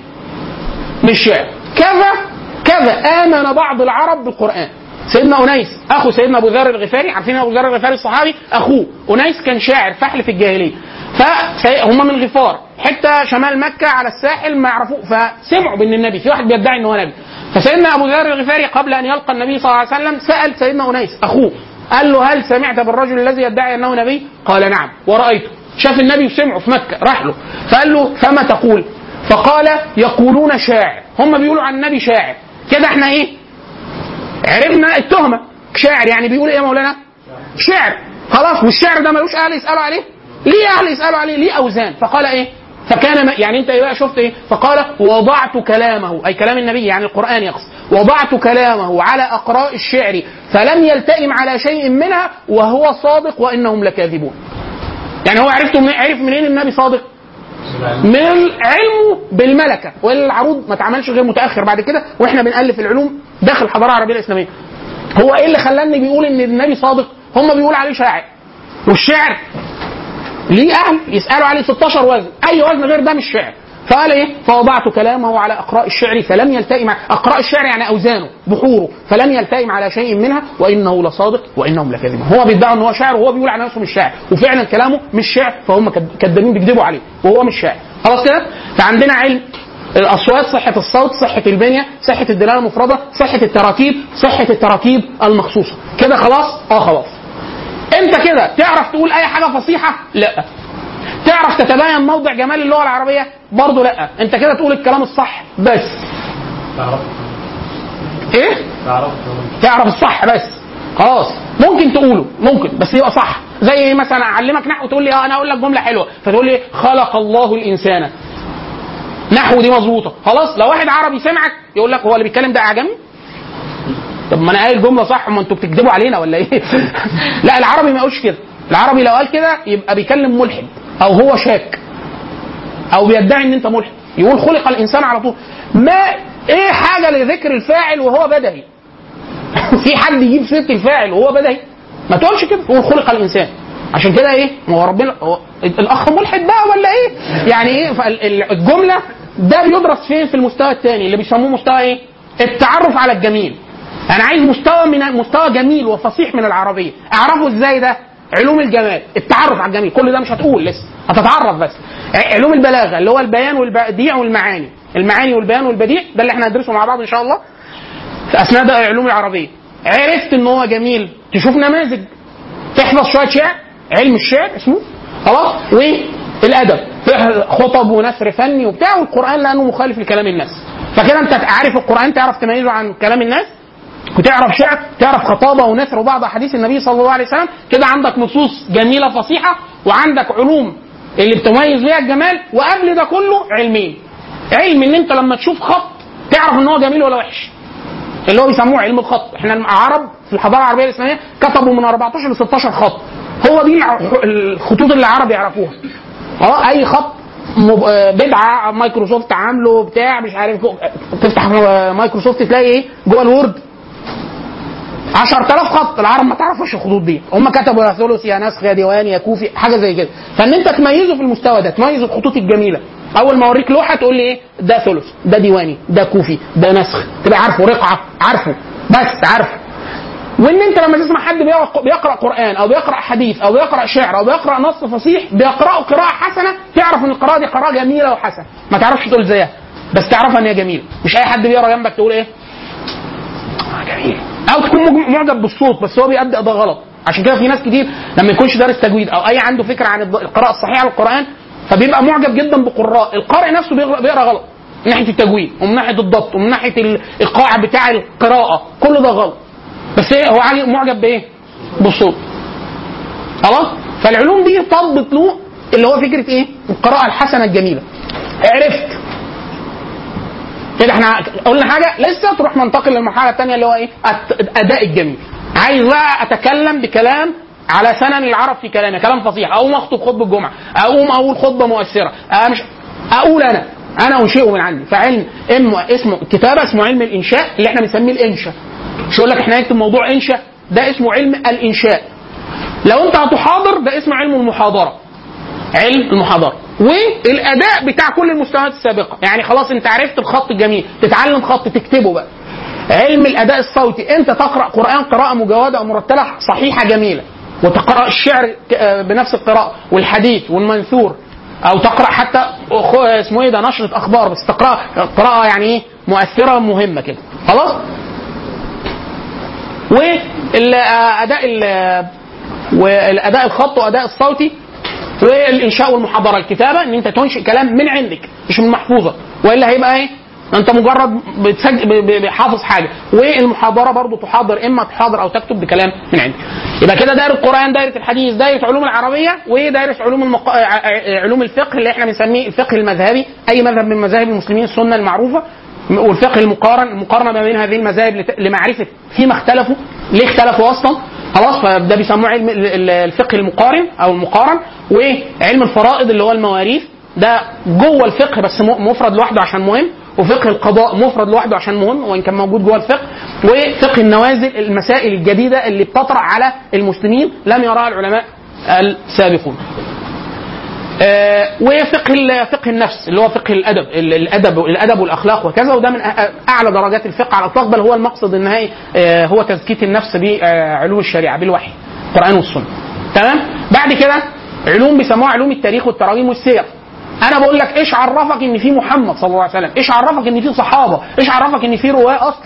مش شعر كذا كذا امن بعض العرب بالقران سيدنا انيس اخو سيدنا ابو ذر الغفاري عارفين ابو ذر الغفاري الصحابي اخوه انيس كان شاعر فحل في الجاهليه فهم من غفار حته شمال مكه على الساحل ما يعرفوه فسمعوا بان النبي في واحد بيدعي ان هو نبي فسيدنا ابو ذر الغفاري قبل ان يلقى النبي صلى الله عليه وسلم سال سيدنا انيس اخوه قال له هل سمعت بالرجل الذي يدعي انه نبي؟ قال نعم ورايته شاف النبي وسمعه في مكه راح له فقال له فما تقول؟ فقال يقولون شاعر هم بيقولوا عن النبي شاعر كده احنا ايه عرفنا التهمه شاعر يعني بيقول ايه يا مولانا شعر خلاص والشعر ده ملوش اهل يسالوا عليه ليه اهل يسالوا عليه ليه اوزان فقال ايه فكان ما يعني انت بقى شفت ايه فقال وضعت كلامه اي كلام النبي يعني القران يقصد وضعت كلامه على اقراء الشعر فلم يلتئم على شيء منها وهو صادق وانهم لكاذبون يعني هو عرفته من عرف منين النبي صادق من علمه بالملكه والا العروض ما اتعملش غير متاخر بعد كده واحنا بنالف العلوم داخل الحضاره العربيه الاسلاميه هو ايه اللي خلاني بيقول ان النبي صادق هم بيقول عليه شاعر والشعر ليه اهل يسالوا عليه 16 وزن اي وزن غير ده مش شعر فقال ايه فوضعت كلامه على اقراء الشعر فلم يلتئم اقراء الشعر يعني اوزانه بحوره فلم يلتئم على شيء منها وانه لصادق وانهم لكاذبون هو بيدعي ان هو شاعر وهو بيقول عن نفسه مش شاعر وفعلا كلامه مش شعر فهم كد- كدابين بيكذبوا عليه وهو مش شاعر خلاص كده فعندنا علم الاصوات صحه الصوت صحه البنيه صحه الدلاله المفرده صحه التراكيب صحه التراكيب المخصوصه كده خلاص اه خلاص انت كده تعرف تقول اي حاجه فصيحه لا تعرف تتبين موضع جمال اللغه العربيه برضه لا انت كده تقول الكلام الصح بس ايه تعرف الصح بس خلاص ممكن تقوله ممكن بس يبقى صح زي مثلا اعلمك نحو تقول لي اه انا اقول لك جمله حلوه فتقول لي خلق الله الانسان نحو دي مظبوطه خلاص لو واحد عربي سمعك يقول لك هو اللي بيتكلم ده اعجمي طب ما انا قايل جمله صح ما انتوا بتكذبوا علينا ولا ايه لا العربي ما يقولش كده العربي لو قال كده يبقى بيكلم ملحد او هو شاك او بيدعي ان انت ملحد يقول خلق الانسان على طول ما ايه حاجه لذكر الفاعل وهو بدهي في حد يجيب سيره الفاعل وهو بدهي ما تقولش كده تقول خلق الانسان عشان كده ايه ما هو ربنا هو الاخ ملحد بقى ولا ايه يعني ايه فال- ال- الجمله ده بيدرس فين في المستوى الثاني اللي بيسموه مستوى ايه التعرف على الجميل انا عايز مستوى من مستوى جميل وفصيح من العربيه اعرفه ازاي ده علوم الجمال التعرف على الجميل كل ده مش هتقول لسه هتتعرف بس ع- علوم البلاغه اللي هو البيان والبديع والمعاني المعاني والبيان والبديع ده اللي احنا هندرسه مع بعض ان شاء الله في اثناء ده العلوم العربيه عرفت ان هو جميل تشوف نماذج تحفظ شويه شعر علم الشعر اسمه خلاص والادب خطب ونثر فني وبتاع والقران لانه مخالف لكلام الناس فكده انت عارف القران تعرف تميزه عن كلام الناس وتعرف شعر تعرف خطابه ونثر وبعض احاديث النبي صلى الله عليه وسلم كده عندك نصوص جميله فصيحه وعندك علوم اللي بتميز بيها الجمال وقبل ده كله علمين علم ان انت لما تشوف خط تعرف ان هو جميل ولا وحش اللي هو بيسموه علم الخط احنا العرب في الحضاره العربيه الاسلاميه كتبوا من 14 ل 16 خط هو دي الع- الخطوط اللي العرب يعرفوها اه اي خط مب- آه، بدعه مايكروسوفت عامله بتاع مش عارف جو- تفتح آه، مايكروسوفت تلاقي ايه جوه الوورد 10000 خط العرب ما تعرفش الخطوط دي هم كتبوا يا ثلث يا نسخ يا ديوان يا كوفي حاجه زي كده فان انت تميزه في المستوى ده تميز الخطوط الجميله اول ما اوريك لوحه تقول لي ايه ده ثلث ده ديواني ده كوفي ده نسخ تبقى عارفه رقعه عارفه بس عارفه وان انت لما تسمع حد بيقرا بيقرأ قران او بيقرا حديث او بيقرا شعر او بيقرا نص فصيح بيقراه قراءه حسنه تعرف ان القراءه دي قراءه جميله وحسنه ما تعرفش تقول زيها بس تعرفها ان هي جميله مش اي حد بيقرا جنبك تقول ايه آه جميل او تكون مج- معجب بالصوت بس هو بيأدي اداء غلط عشان كده في ناس كتير لما يكونش دارس تجويد او اي عنده فكره عن الض- القراءه الصحيحه للقران فبيبقى معجب جدا بقراء القارئ نفسه بيقرا, بيقرأ غلط من ناحيه التجويد ومن ناحيه الضبط ومن ناحيه الايقاع بتاع القراءه كل ده غلط بس ايه هو عاجب- معجب بايه؟ بالصوت خلاص فالعلوم دي طبت له اللي هو فكره ايه؟ القراءه الحسنه الجميله عرفت كده احنا قلنا حاجه لسه تروح ننتقل للمرحله الثانيه اللي هو ايه؟ الت- الاداء الجميل. عايز بقى اتكلم بكلام على سنن العرب في كلامي، كلام فصيح، اقوم اخطب خطبه الجمعه، اقوم اقول خطبه مؤثره، أه مش اقول انا انا انشئه من عندي، فعلم ام اسمه كتابه اسمه علم الانشاء اللي احنا بنسميه الانشاء. مش هقول لك احنا نكتب موضوع انشاء، ده اسمه علم الانشاء. لو انت هتحاضر ده اسمه علم المحاضره. علم المحاضره والاداء بتاع كل المستويات السابقه يعني خلاص انت عرفت الخط الجميل تتعلم خط تكتبه بقى علم الاداء الصوتي انت تقرا قران قراءه مجوده ومرتله صحيحه جميله وتقرا الشعر ك- آه بنفس القراءه والحديث والمنثور او تقرا حتى خ- اسمه ايه ده نشره اخبار بس تقرا قراءه يعني ايه مؤثره مهمه كده خلاص والاداء والاداء الخط واداء الصوتي والانشاء والمحاضره الكتابه ان انت تنشئ كلام من عندك مش من محفوظه والا هيبقى ايه انت مجرد بتسجل ب- ب- بحافظ حاجه والمحاضره برضو تحاضر اما تحاضر او تكتب بكلام من عندك يبقى كده دايره القران دايره الحديث دايره علوم العربيه ودايره علوم المق... ع- ع- علوم الفقه اللي احنا بنسميه الفقه المذهبي اي مذهب من مذاهب المسلمين السنه المعروفه والفقه المقارن المقارنه ما بين هذه المذاهب لت- لمعرفه فيما اختلفوا ليه اختلفوا اصلا خلاص فده بيسموه علم ال- ال- الفقه المقارن او المقارن وعلم الفرائض اللي هو المواريث ده جوه الفقه بس م- مفرد لوحده عشان مهم وفقه القضاء مفرد لوحده عشان مهم وان كان موجود جوه الفقه وفقه النوازل المسائل الجديده اللي بتطرح على المسلمين لم يراها العلماء السابقون آه، وفقه ال- فقه النفس اللي هو فقه الادب ال- الادب الادب والاخلاق وكذا وده من أ- اعلى درجات الفقه على الاطلاق بل هو المقصد النهائي آه، هو تزكيه النفس بعلوم الشريعه بالوحي القران والسنه تمام بعد كده علوم بيسموها علوم التاريخ والتراجيم والسير انا بقول لك ايش عرفك ان في محمد صلى الله عليه وسلم ايش عرفك ان في صحابه ايش عرفك ان في رواه اصلا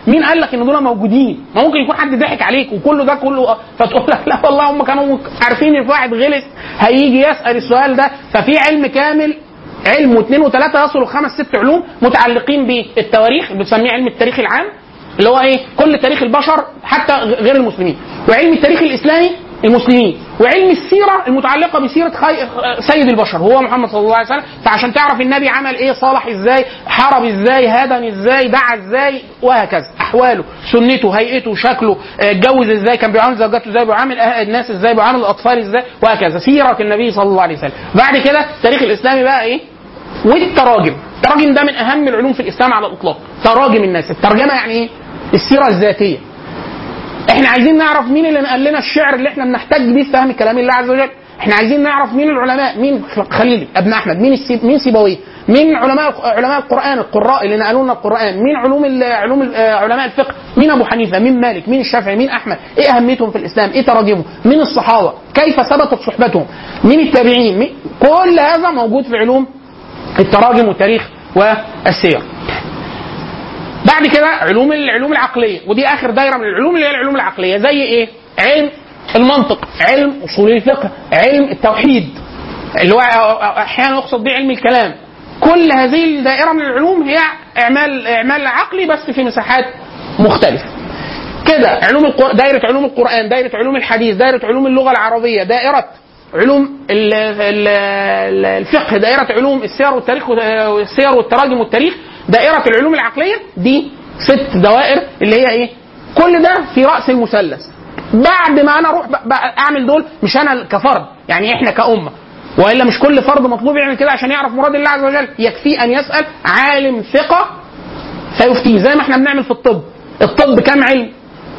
مين قال لك ان دول موجودين ما ممكن يكون حد ضحك عليك وكله ده كله فتقول لك لا والله هم كانوا عارفين ان في واحد غلس هيجي يسال السؤال ده ففي علم كامل علم واثنين وثلاثه يصلوا خمس ست علوم متعلقين بالتواريخ بنسميه علم التاريخ العام اللي هو ايه كل تاريخ البشر حتى غير المسلمين وعلم التاريخ الاسلامي المسلمين وعلم السيره المتعلقه بسيره خي... سيد البشر هو محمد صلى الله عليه وسلم فعشان تعرف النبي عمل ايه صالح ازاي حارب ازاي هدم ازاي دعا ازاي وهكذا احواله سنته هيئته شكله آه، اتجوز ازاي كان بيعامل زوجاته ازاي بيعامل أه- الناس ازاي بيعامل الاطفال ازاي وهكذا سيره النبي صلى الله عليه وسلم بعد كده التاريخ الاسلامي بقى ايه والتراجم التراجم ده من اهم العلوم في الاسلام على الاطلاق تراجم الناس الترجمه يعني ايه السيره الذاتيه احنا عايزين نعرف مين اللي نقل لنا الشعر اللي احنا بنحتاج بيه في فهم كلام الله عز وجل احنا عايزين نعرف مين العلماء مين خليل ابن احمد مين السي... مين سيبويه مين علماء علماء القران القراء اللي نقلوا لنا القران مين علوم ال... علوم ال... علماء الفقه مين ابو حنيفه مين مالك مين الشافعي مين احمد ايه اهميتهم في الاسلام ايه تراجمهم مين الصحابه كيف ثبتت صحبتهم مين التابعين مين... كل هذا موجود في علوم التراجم والتاريخ والسير بعد كده علوم العلوم العقليه ودي اخر دايره من العلوم اللي هي العلوم العقليه زي ايه علم المنطق علم اصول الفقه علم التوحيد اللي هو احيانا يقصد به علم الكلام كل هذه الدائره من العلوم هي اعمال اعمال عقلي بس في مساحات مختلفه كده علوم القر... دايره علوم القران دايره علوم الحديث دايره علوم اللغه العربيه دائره علوم ال- ال- ال- الفقه دائره علوم السير والتاريخ والسير والتراجم والتاريخ دائره العلوم العقليه دي ست دوائر اللي هي ايه كل ده في راس المثلث بعد ما انا اروح ب- بقى اعمل دول مش انا كفرد يعني احنا كامه والا مش كل فرد مطلوب يعمل كده عشان يعرف مراد الله عز وجل يكفي ان يسال عالم ثقه فيفتيه زي ما احنا بنعمل في الطب الطب كام علم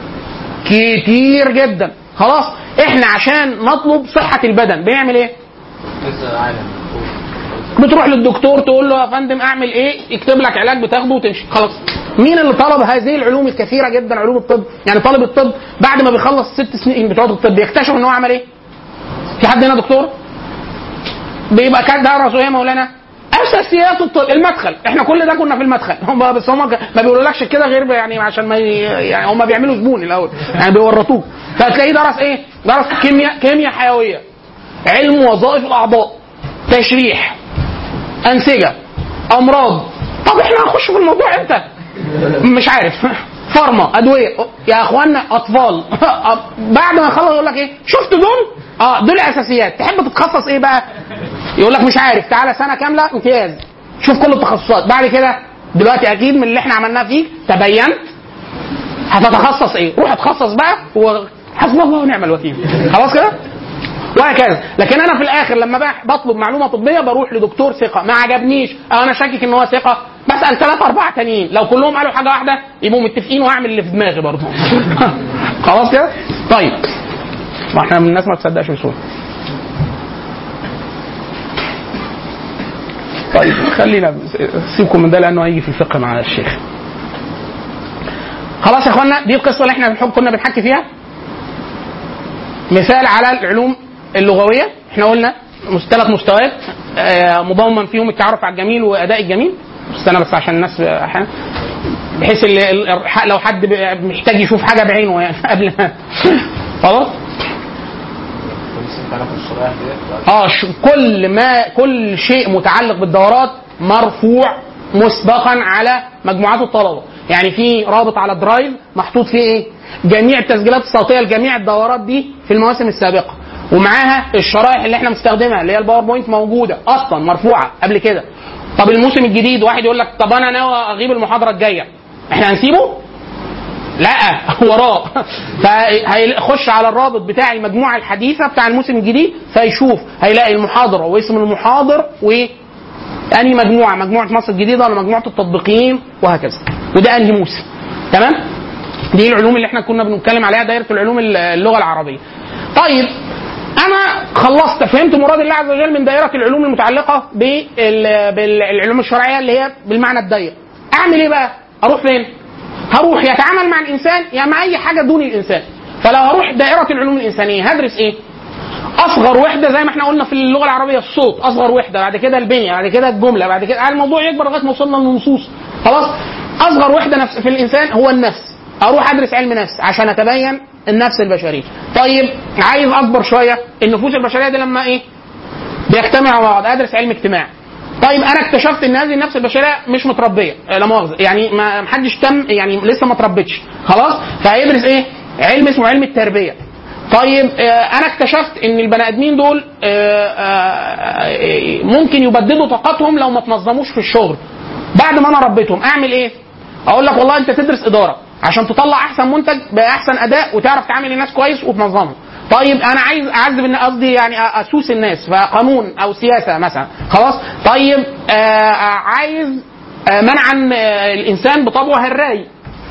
كتير جدا خلاص احنا عشان نطلب صحه البدن بنعمل ايه كذا عالم بتروح للدكتور تقول له يا فندم اعمل ايه يكتب لك علاج بتاخده وتمشي خلاص مين اللي طلب هذه العلوم الكثيره جدا علوم الطب يعني طالب الطب بعد ما بيخلص ست سنين بتوع الطب يكتشف ان هو عمل ايه في حد هنا دكتور بيبقى كان درسوا ايه يا مولانا اساسيات الطب المدخل احنا كل ده كنا في المدخل هم بس هم ما بيقولولكش كده غير يعني عشان ما ي- يعني هم بيعملوا زبون الاول يعني بيورطوك فتلاقيه درس ايه درس كيمياء كيمياء حيويه علم وظائف الاعضاء تشريح انسجه امراض طب احنا هنخش في الموضوع امتى مش عارف فارما ادويه يا اخوانا اطفال بعد ما يخلص يقول لك ايه شفت دول اه دول اساسيات تحب تتخصص ايه بقى يقول لك مش عارف تعالى سنه كامله امتياز شوف كل التخصصات بعد كده دلوقتي اكيد من اللي احنا عملناه فيك تبينت هتتخصص ايه روح اتخصص بقى وحسبنا الله ونعم الوكيل خلاص كده وهكذا لكن انا في الاخر لما بقى بطلب معلومه طبيه بروح لدكتور ثقه ما عجبنيش او انا شاكك ان هو ثقه بسال ثلاثة أربعة تانيين لو كلهم قالوا حاجة واحدة يبقوا متفقين وأعمل اللي في دماغي برضه خلاص كده؟ طيب ما احنا من الناس ما تصدقش بسهولة طيب خلينا سيبكم من ده لأنه هيجي في الفقه مع الشيخ خلاص يا اخوانا دي القصة اللي احنا بنحب كنا بنحكي فيها مثال على العلوم اللغويه احنا قلنا مس- ثلاث مستويات آه، مضمن فيهم التعرف على الجميل واداء الجميل استنى بس عشان الناس احيانا بحيث ال- ال- لو حد ب- محتاج يشوف حاجه بعينه يعني قبل ما خلاص لسه بتعرف الشرايح ديت اه ش- كل ما كل شيء متعلق بالدورات مرفوع مسبقا على مجموعات الطلبه يعني في رابط على درايف محطوط فيه ايه جميع التسجيلات الصوتيه لجميع الدورات دي في المواسم السابقه ومعاها الشرائح اللي احنا بنستخدمها اللي هي الباوربوينت موجوده اصلا مرفوعه قبل كده طب الموسم الجديد واحد يقول لك طب انا ناوي اغيب المحاضره الجايه احنا هنسيبه لا وراه فهيخش على الرابط بتاع المجموعه الحديثه بتاع الموسم الجديد فيشوف هيلاقي المحاضره واسم المحاضر و انهي مجموعه مجموعه مصر الجديده ولا مجموعه التطبيقيين وهكذا وده انهي موسم تمام دي العلوم اللي احنا كنا بنتكلم عليها دايره العلوم اللغه العربيه طيب انا خلصت فهمت مراد الله عز وجل من دائره العلوم المتعلقه بال- بالعلوم الشرعيه اللي هي بالمعنى الضيق اعمل ايه بقى اروح فين هروح يتعامل مع الانسان يا مع اي حاجه دون الانسان فلو هروح دائره العلوم الانسانيه هدرس ايه اصغر وحده زي ما احنا قلنا في اللغه العربيه الصوت اصغر وحده بعد كده البنيه بعد كده الجمله بعد كده الموضوع يكبر لغايه ما وصلنا للنصوص خلاص اصغر وحده نفس في الانسان هو النفس اروح ادرس علم نفس عشان اتبين النفس البشريه طيب عايز اكبر شويه النفوس البشريه دي لما ايه بيجتمعوا مع بعض ادرس علم اجتماع طيب انا اكتشفت ان هذه النفس البشريه مش متربيه لا مؤاخذه يعني ما محدش تم يعني لسه ما تربتش خلاص فهيدرس ايه علم اسمه علم التربيه طيب آه، انا اكتشفت ان البني ادمين دول آه، آه، آه، ممكن يبددوا طاقتهم لو ما تنظموش في الشغل بعد ما انا ربيتهم اعمل ايه اقول لك والله انت تدرس اداره عشان تطلع احسن منتج باحسن اداء وتعرف تعامل الناس كويس وتنظمهم طيب انا عايز اعذب الناس قصدي يعني أ- اسوس الناس فقانون او سياسه مثلا خلاص طيب آه عايز آه منعا آه الانسان بطبعه هراي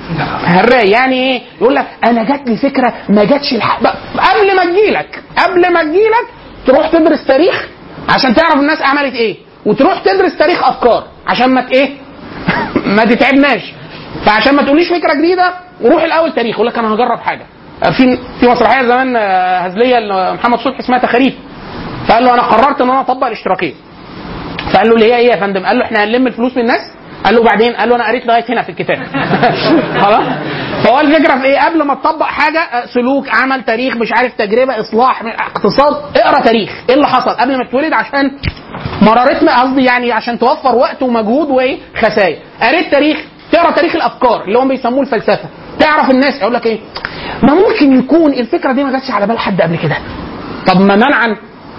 هراي يعني ايه يقول لك انا جات لي فكره ما جاتش الحق قبل ما تجيلك قبل ما تجيلك تروح تدرس تاريخ عشان تعرف الناس عملت ايه وتروح تدرس تاريخ افكار عشان ما ت- ايه ما تتعبناش فعشان ما تقوليش فكره جديده روح الاول تاريخ يقول لك انا هجرب حاجه في في مسرحيه زمان آه، هزليه لمحمد صبحي اسمها تخاريف فقال له انا قررت ان انا اطبق الاشتراكيه فقال له اللي هي ايه يا فندم؟ قال له احنا هنلم الفلوس من الناس قال له بعدين قال له انا قريت لغايه هنا في الكتاب خلاص فهو الفكره في ايه قبل ما تطبق حاجه آه، سلوك عمل تاريخ مش عارف تجربه اصلاح اقتصاد اقرا تاريخ ايه اللي حصل قبل ما تتولد عشان مرارتنا قصدي يعني عشان توفر وقت ومجهود وايه خسائر قريت تاريخ تقرا تاريخ الافكار اللي هم بيسموه الفلسفه تعرف الناس يقول لك ايه ما ممكن يكون الفكره دي ما جاتش على بال حد قبل كده طب ما منعا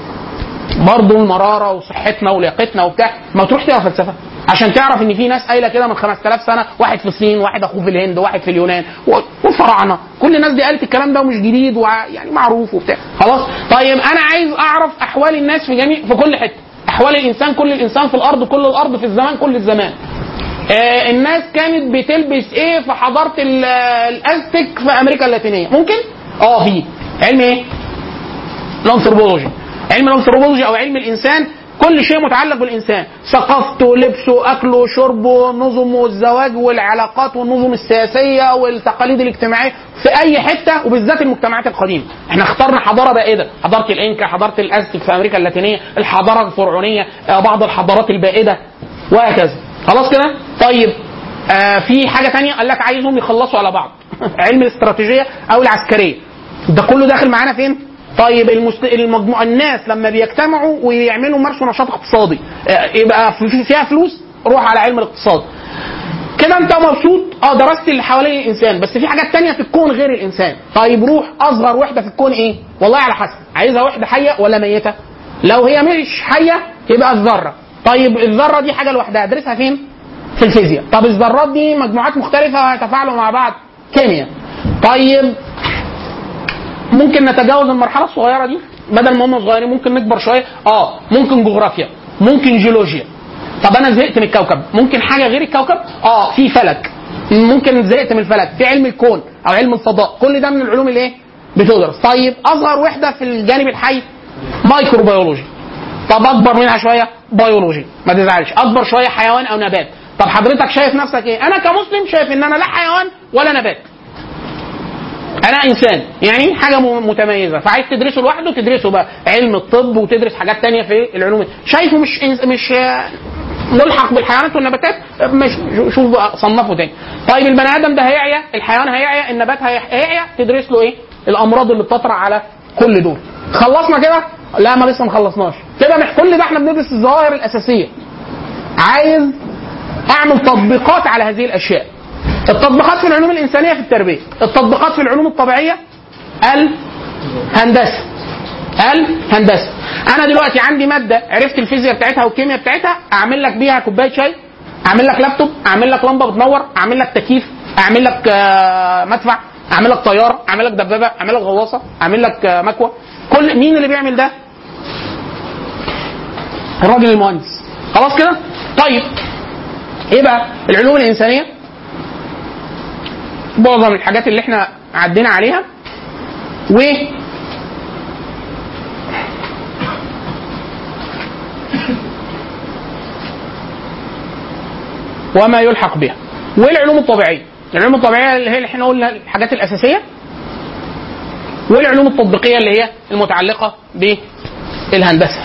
برضه المراره وصحتنا ولياقتنا وبتاع ما تروح تقرا فلسفه عشان تعرف ان في ناس قايله كده من 5000 سنه واحد في الصين واحد اخوه في الهند واحد في اليونان و- والفراعنه كل الناس دي قالت الكلام ده ومش جديد ويعني معروف وبتاع خلاص طيب انا عايز اعرف احوال الناس في جميع في كل حته احوال الانسان كل الانسان في الارض كل الارض في الزمان كل الزمان آه الناس كانت بتلبس ايه في حضاره ال- الازتك في امريكا اللاتينيه ممكن اه في علم ايه الانثروبولوجي علم الانثروبولوجي او علم الانسان كل شيء متعلق بالانسان ثقافته لبسه اكله شربه نظمه الزواج والعلاقات والنظم السياسيه والتقاليد الاجتماعيه في اي حته وبالذات المجتمعات القديمه احنا اخترنا حضاره بائده حضاره الانكا حضاره الازتك في امريكا اللاتينيه الحضاره الفرعونيه آه، بعض الحضارات البائده وهكذا خلاص كده طيب آه في حاجه تانية قال لك عايزهم يخلصوا على بعض علم الاستراتيجيه او العسكريه ده كله داخل معانا فين طيب المست... المجموعة الناس لما بيجتمعوا ويعملوا مارشوا نشاط اقتصادي آه، يبقى في- فيها فلوس روح على علم الاقتصاد كده انت مبسوط اه درست اللي حوالين الانسان بس في حاجات تانية في الكون غير الانسان طيب روح اصغر وحده في الكون ايه والله على حسب عايزها وحده حيه ولا ميته لو هي مش حيه يبقى الذره طيب الذره دي حاجه لوحدها ادرسها فين في الفيزياء طب الذرات دي مجموعات مختلفه هيتفاعلوا مع بعض كيمياء طيب ممكن نتجاوز المرحله الصغيره دي بدل ما هم صغيرين ممكن نكبر شويه اه ممكن جغرافيا ممكن جيولوجيا طب انا زهقت من الكوكب ممكن حاجه غير الكوكب اه في فلك ممكن زهقت من الفلك في علم الكون او علم الفضاء كل ده من العلوم اللي ايه بتدرس طيب اصغر وحده في الجانب الحي مايكروبيولوجي طب اكبر منها شويه بيولوجي ما تزعلش اكبر شويه حيوان او نبات طب حضرتك شايف نفسك ايه انا كمسلم شايف ان انا لا حيوان ولا نبات انا انسان يعني حاجه م- متميزه فعايز تدرسه لوحده تدرسه بقى علم الطب وتدرس حاجات تانية في العلوم شايفه مش إنس- مش آه، ملحق بالحيوانات والنباتات مش شوف بقى صنفه تاني طيب البني ادم ده هيعيا الحيوان هيعيا النبات هي- هيعيا تدرس له ايه الامراض اللي بتطرا على كل دول خلصنا كده لا ما لسه ما خلصناش كده مش كل ده احنا بندرس الظواهر الاساسيه عايز اعمل تطبيقات على هذه الاشياء التطبيقات في العلوم الانسانيه في التربيه التطبيقات في العلوم الطبيعيه الهندسه الهندسه انا دلوقتي عندي ماده عرفت الفيزياء بتاعتها والكيمياء بتاعتها اعمل لك بيها كوبايه شاي اعمل لك لابتوب اعمل لك لمبه بتنور اعمل لك تكييف اعمل لك آه، مدفع اعمل لك طياره اعمل لك دبابه اعمل لك غواصه اعمل لك آه، مكوى كل مين اللي بيعمل ده الراجل المهندس خلاص كده طيب ايه بقى العلوم الانسانيه معظم الحاجات اللي احنا عدينا عليها و وما يلحق بها والعلوم الطبيعيه العلوم الطبيعيه اللي هي اللي احنا قلنا الحاجات الاساسيه والعلوم التطبيقيه اللي هي المتعلقه بالهندسه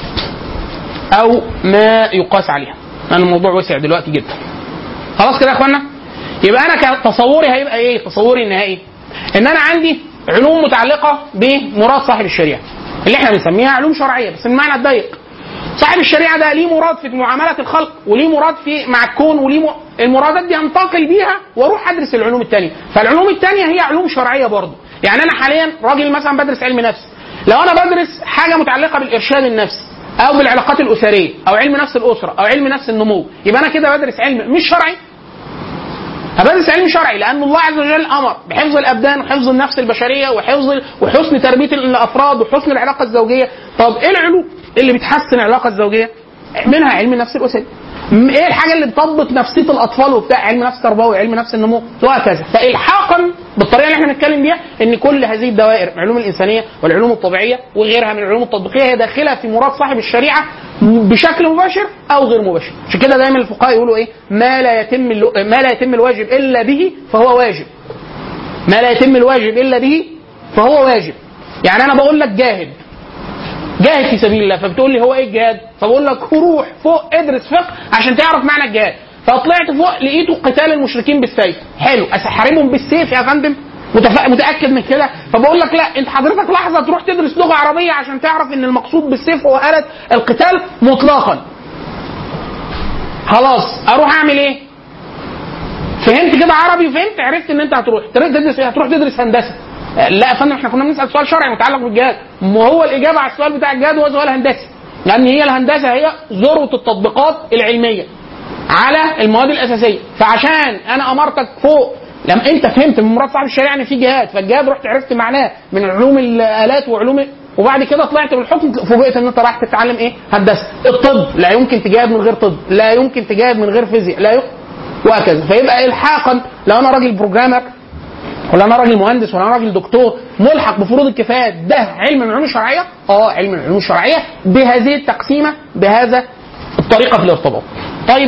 او ما يقاس عليها لان الموضوع وسع دلوقتي جدا خلاص كده يا اخوانا يبقى انا كتصوري هيبقى ايه تصوري النهائي ان انا عندي علوم متعلقه بمراد صاحب الشريعه اللي احنا بنسميها علوم شرعيه بس المعنى الضيق صاحب الشريعه ده ليه مراد في معامله الخلق وليه مراد في مع الكون وليه م... المرادات دي انتقل بيها واروح ادرس العلوم الثانيه فالعلوم الثانيه هي علوم شرعيه برضه يعني انا حاليا راجل مثلا بدرس علم نفس لو انا بدرس حاجه متعلقه بالارشاد النفسي او بالعلاقات الاسريه او علم نفس الاسره او علم نفس النمو يبقى انا كده بدرس علم مش شرعي هبدرس علم شرعي لان الله عز وجل امر بحفظ الابدان وحفظ النفس البشريه وحفظ وحسن تربيه الافراد وحسن العلاقه الزوجيه طب ايه العلوم اللي بتحسن العلاقه الزوجيه منها علم النفس الاسري م- ايه الحاجه اللي بتضبط نفسيه الاطفال وبتاع علم نفس تربوي علم نفس النمو وهكذا فالحاقا بالطريقه اللي احنا بنتكلم بيها ان كل هذه الدوائر العلوم الانسانيه والعلوم الطبيعيه وغيرها من العلوم التطبيقيه هي داخله في مراد صاحب الشريعه بشكل مباشر او غير مباشر عشان كده دايما الفقهاء يقولوا ايه ما لا يتم اللو- ما لا يتم الواجب الا به فهو واجب ما لا يتم الواجب الا به فهو واجب يعني انا بقول لك جاهد جاهد في سبيل الله فبتقول لي هو ايه الجهاد فبقول لك روح فوق ادرس فقه عشان تعرف معنى الجهاد فطلعت فوق لقيته قتال المشركين بالسيف حلو احاربهم بالسيف يا فندم متف... متاكد من كده فبقول لك لا انت حضرتك لحظه تروح تدرس لغه عربيه عشان تعرف ان المقصود بالسيف هو آلة القتال مطلقا خلاص اروح اعمل ايه فهمت كده عربي وفهمت عرفت ان انت هتروح تدرس ايه هتروح تدرس هندسه لا يا فندم احنا كنا بنسال سؤال شرعي متعلق بالجهاد ما هو الاجابه على السؤال بتاع الجهاد هو سؤال هندسي لان هي الهندسه هي ذروه التطبيقات العلميه على المواد الاساسيه فعشان انا امرتك فوق لما انت فهمت من مراد صاحب الشريعه ان في جهاد فالجهاد رحت عرفت معناه من علوم الالات وعلوم وبعد كده طلعت بالحكم فوجئت ان انت رايح تتعلم ايه؟ هندسه. الطب لا يمكن تجاهد من غير طب، لا يمكن تجاهد من غير فيزياء، لا يمكن وهكذا، فيبقى الحاقا لو انا راجل بروجرامر ولا انا راجل مهندس ولا انا راجل دكتور ملحق بفروض الكفايات ده علم من العلوم الشرعيه؟ اه علم من العلوم الشرعيه بهذه التقسيمه بهذا الطريقه في الارتباط. طيب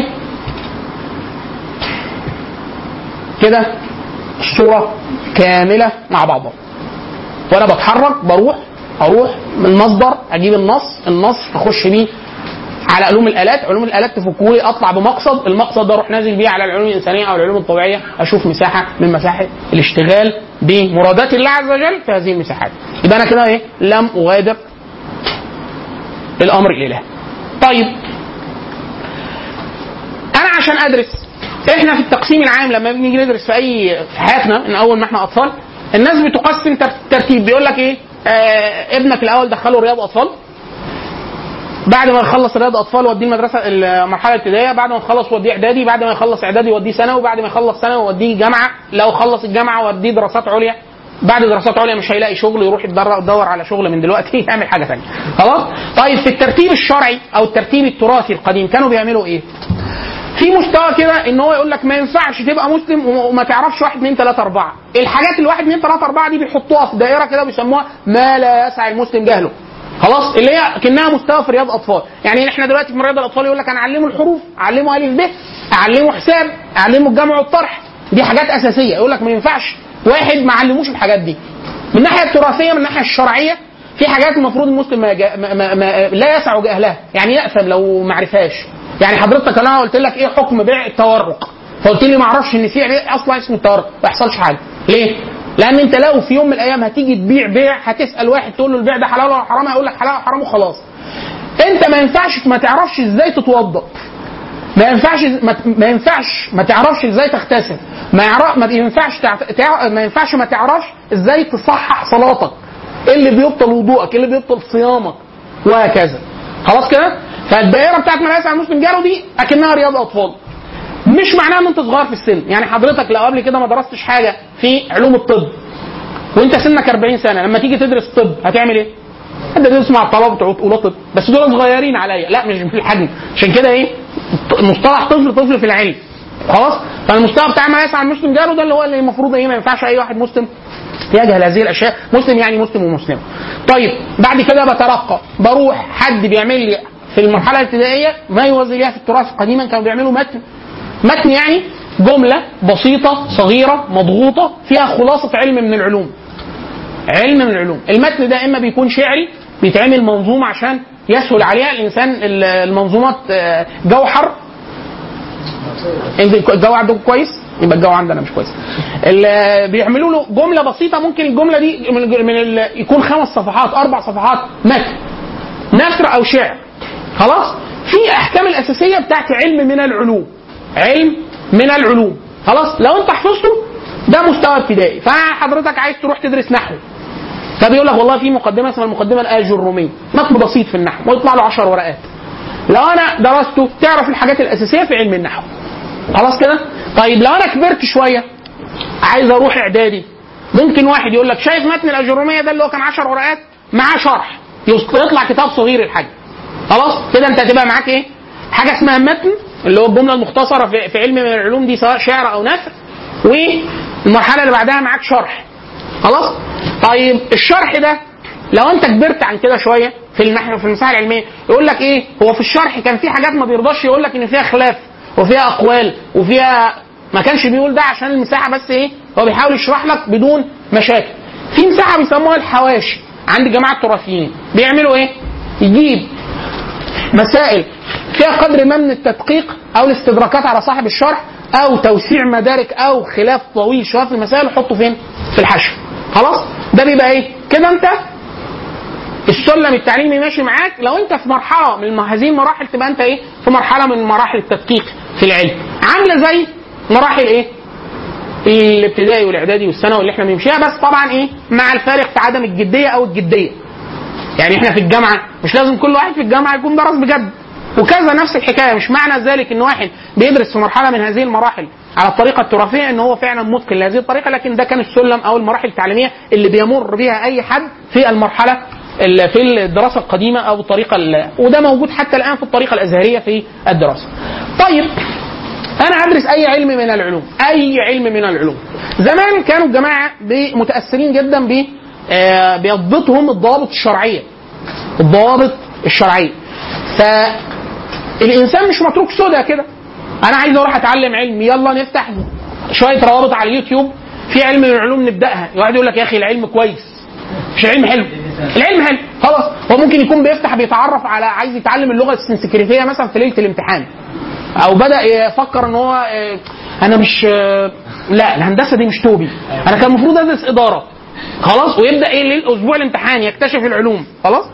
كده الصوره كامله مع بعضها. وانا بتحرك بروح اروح من مصدر اجيب النص النص اخش بيه على علوم الالات علوم الالات تفكولي اطلع بمقصد المقصد ده اروح نازل بيه على العلوم الانسانيه او العلوم الطبيعيه اشوف مساحه من مساحه الاشتغال بمرادات الله عز وجل في هذه المساحات يبقى انا كده ايه لم اغادر الامر الالهي طيب انا عشان ادرس احنا في التقسيم العام لما بنيجي ندرس في اي في حياتنا من اول ما احنا اطفال الناس بتقسم تر- ترتيب بيقول لك ايه آه ابنك الاول دخله رياض اطفال بعد ما يخلص رياض اطفال وديه المدرسه المرحله الابتدائيه بعد ما يخلص وديه اعدادي بعد ما يخلص اعدادي وديه ثانوي بعد ما يخلص ثانوي وديه جامعه لو خلص الجامعه وديه دراسات عليا بعد دراسات عليا مش هيلاقي شغل يروح يتدر- يدور على شغل من دلوقتي يعمل حاجه ثانيه خلاص طيب في الترتيب الشرعي او الترتيب التراثي القديم كانوا بيعملوا ايه في مستوى كده ان هو يقول لك ما ينفعش تبقى مسلم وما- وما تعرفش واحد اثنين ثلاثه اربعه الحاجات الواحد اثنين ثلاثه اربعه دي بيحطوها في دائره كده بيسموها ما لا يسعى المسلم جهله خلاص اللي هي كانها مستوى في رياض اطفال يعني احنا دلوقتي في رياض الاطفال يقول لك انا اعلمه الحروف اعلمه الف ب اعلمه حساب اعلمه الجمع والطرح دي حاجات اساسيه يقول لك ما ينفعش واحد ما علموش الحاجات دي من الناحيه التراثيه من الناحيه الشرعيه في حاجات المفروض المسلم ما, جا- ما, ما, ما لا يسع جهلها يعني يأثم لو ما عرفهاش يعني حضرتك انا قلت لك ايه حكم بيع التورق فقلت لي ما اعرفش ان في بيع اصلا اسمه التورق ما يحصلش حاجه ليه؟ لان انت لو في يوم من الايام هتيجي تبيع بيع هتسال واحد تقول له البيع ده حلال ولا حرام هيقول لك حلال ولا حرام وخلاص انت ما ينفعش ما تعرفش ازاي تتوضا ما ينفعش ما, ما ينفعش ما تعرفش ازاي تغتسل ما يعرف ما ينفعش تع... تع... ما ينفعش ما تعرفش ازاي تصحح صلاتك ايه اللي بيبطل وضوءك ايه اللي بيبطل صيامك وهكذا خلاص كده فالدائره بتاعت مدرسه على المسلم جاله دي اكنها رياض اطفال مش معناه ان انت صغير في السن يعني حضرتك لو قبل كده ما درستش حاجه في علوم الطب وانت سنك 40 سنه لما تيجي تدرس طب هتعمل ايه؟ انت تدرس مع الطلبه بتوع اولى طب بس دول صغيرين عليا لا مش في الحجم عشان كده ايه مصطلح طفل طفل في العلم خلاص فالمستوى بتاع ما يسعى المسلم جاله ده اللي هو اللي المفروض ايه ما ينفعش اي واحد مسلم يجهل هذه الاشياء مسلم يعني مسلم ومسلم طيب بعد كده بترقى بروح حد بيعمل لي في المرحله الابتدائيه ما يوازي ليها في التراث قديما كانوا بيعملوا متن متن يعني جمله بسيطه صغيره مضغوطه فيها خلاصه علم من العلوم علم من العلوم المتن ده اما بيكون شعري بيتعمل منظومه عشان يسهل عليها الانسان المنظومات آه، جو حر انت الجو عندكم كويس يبقى الجو عندنا مش كويس ال- بيعملوا له جمله بسيطه ممكن الجمله دي من, من ال- يكون خمس صفحات اربع صفحات متن نثر او شعر خلاص في احكام الاساسيه بتاعت علم من العلوم علم من العلوم خلاص لو انت حفظته ده مستوى ابتدائي فحضرتك عايز تروح تدرس نحو فبيقول لك والله في مقدمه اسمها المقدمه الاجروميه متن بسيط في النحو ويطلع له 10 ورقات لو انا درسته تعرف الحاجات الاساسيه في علم النحو خلاص كده طيب لو انا كبرت شويه عايز اروح اعدادي ممكن واحد يقول لك شايف متن الاجروميه ده اللي هو كان 10 ورقات معاه شرح يطلع كتاب صغير الحاجه خلاص كده انت هتبقى معاك ايه حاجه اسمها متن اللي هو الجمله المختصره في, في علم من العلوم دي سواء شعر او نثر والمرحله اللي بعدها معاك شرح خلاص طيب الشرح ده لو انت كبرت عن كده شويه في النحو في المساحه العلميه يقول لك ايه هو في الشرح كان في حاجات ما بيرضاش يقول لك ان فيها خلاف وفيها اقوال وفيها ما كانش بيقول ده عشان المساحه بس ايه هو بيحاول يشرح لك بدون مشاكل في مساحه بيسموها الحواشي عند جماعه التراثيين بيعملوا ايه يجيب مسائل فيها قدر ما من التدقيق او الاستدراكات على صاحب الشرح او توسيع مدارك او خلاف طويل شويه في المسائل وحطه فين؟ في الحشو خلاص؟ ده بيبقى ايه؟ كده انت السلم التعليمي ماشي معاك لو انت في مرحله من هذه المراحل تبقى انت ايه؟ في مرحله من مراحل التدقيق في العلم عامله زي مراحل ايه؟ الابتدائي والاعدادي والثانوي اللي احنا بنمشيها بس طبعا ايه؟ مع الفارق في عدم الجديه او الجديه. يعني احنا في الجامعه مش لازم كل واحد في الجامعه يكون درس بجد وكذا نفس الحكايه مش معنى ذلك ان واحد بيدرس في مرحله من هذه المراحل على الطريقه التراثيه ان هو فعلا متقن لهذه الطريقه لكن ده كان السلم او المراحل التعليميه اللي بيمر بها اي حد في المرحله ال- في الدراسه القديمه او الطريقه ال- وده موجود حتى الان في الطريقه الازهريه في الدراسه. طيب انا هدرس اي علم من العلوم اي علم من العلوم زمان كانوا الجماعه ب- متاثرين جدا ب آه، بيضبطهم الضوابط الشرعيه الضوابط الشرعيه فالانسان مش متروك سودا كده انا عايز اروح اتعلم علم يلا نفتح شويه روابط على اليوتيوب في علم من العلوم نبداها واحد يقول لك يا اخي العلم كويس مش العلم حلو العلم حلو خلاص هو ممكن يكون بيفتح بيتعرف على عايز يتعلم اللغه السنسكريتيه مثلا في ليله الامتحان او بدا يفكر ان هو آه، انا مش آه، لا الهندسه دي مش توبي انا كان المفروض ادرس اداره خلاص ويبدا ايه الاسبوع الامتحان يكتشف العلوم خلاص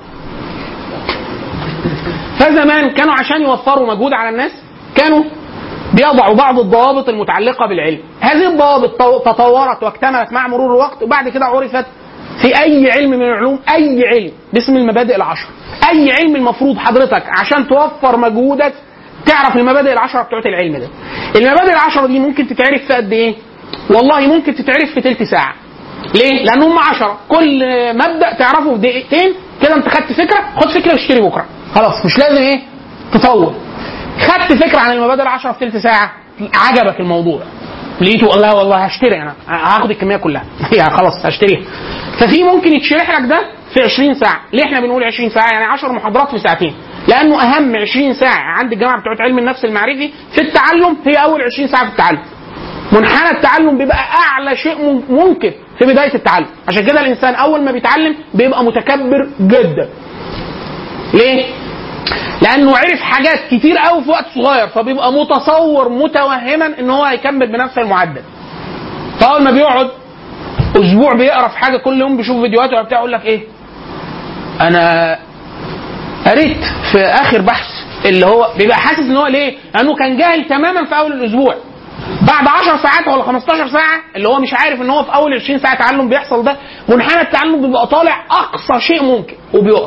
فزمان كانوا عشان يوفروا مجهود على الناس كانوا بيضعوا بعض الضوابط المتعلقه بالعلم هذه الضوابط تو- تطورت واكتملت مع مرور الوقت وبعد كده عرفت في اي علم من العلوم اي علم باسم المبادئ العشر اي علم المفروض حضرتك عشان توفر مجهودك تعرف المبادئ العشره بتوعت العلم ده المبادئ العشره دي ممكن تتعرف في قد ايه والله ممكن تتعرف في تلت ساعه ليه؟ لان هم عشرة كل مبدا تعرفه في دقيقتين كده انت خدت فكره خد فكره واشتري بكره خلاص مش لازم ايه تطول خدت فكره عن المبادئ العشره في ثلث ساعه عجبك الموضوع لقيته الله والله هشتري انا هاخد الكميه كلها يعني خلاص هشتريها ففي ممكن يتشرح لك ده في 20 ساعه ليه احنا بنقول 20 ساعه يعني 10 محاضرات في ساعتين لانه اهم 20 ساعه عند الجماعه بتوع علم النفس المعرفي في التعلم هي اول 20 ساعه في التعلم منحنى التعلم بيبقى اعلى شيء مم- ممكن في بدايه التعلم عشان كده الانسان اول ما بيتعلم بيبقى متكبر جدا ليه لانه عرف حاجات كتير قوي في وقت صغير فبيبقى متصور متوهما ان هو هيكمل بنفس المعدل فاول ما بيقعد اسبوع بيقرا في حاجه كل يوم بيشوف فيديوهات وبتاع يقول لك ايه انا قريت في اخر بحث اللي هو بيبقى حاسس ان هو ليه؟ لانه كان جاهل تماما في اول الاسبوع. بعد 10 ساعات ولا 15 ساعه اللي هو مش عارف ان هو في اول 20 ساعه تعلم بيحصل ده منحنى التعلم بيبقى طالع اقصى شيء ممكن وبيقف.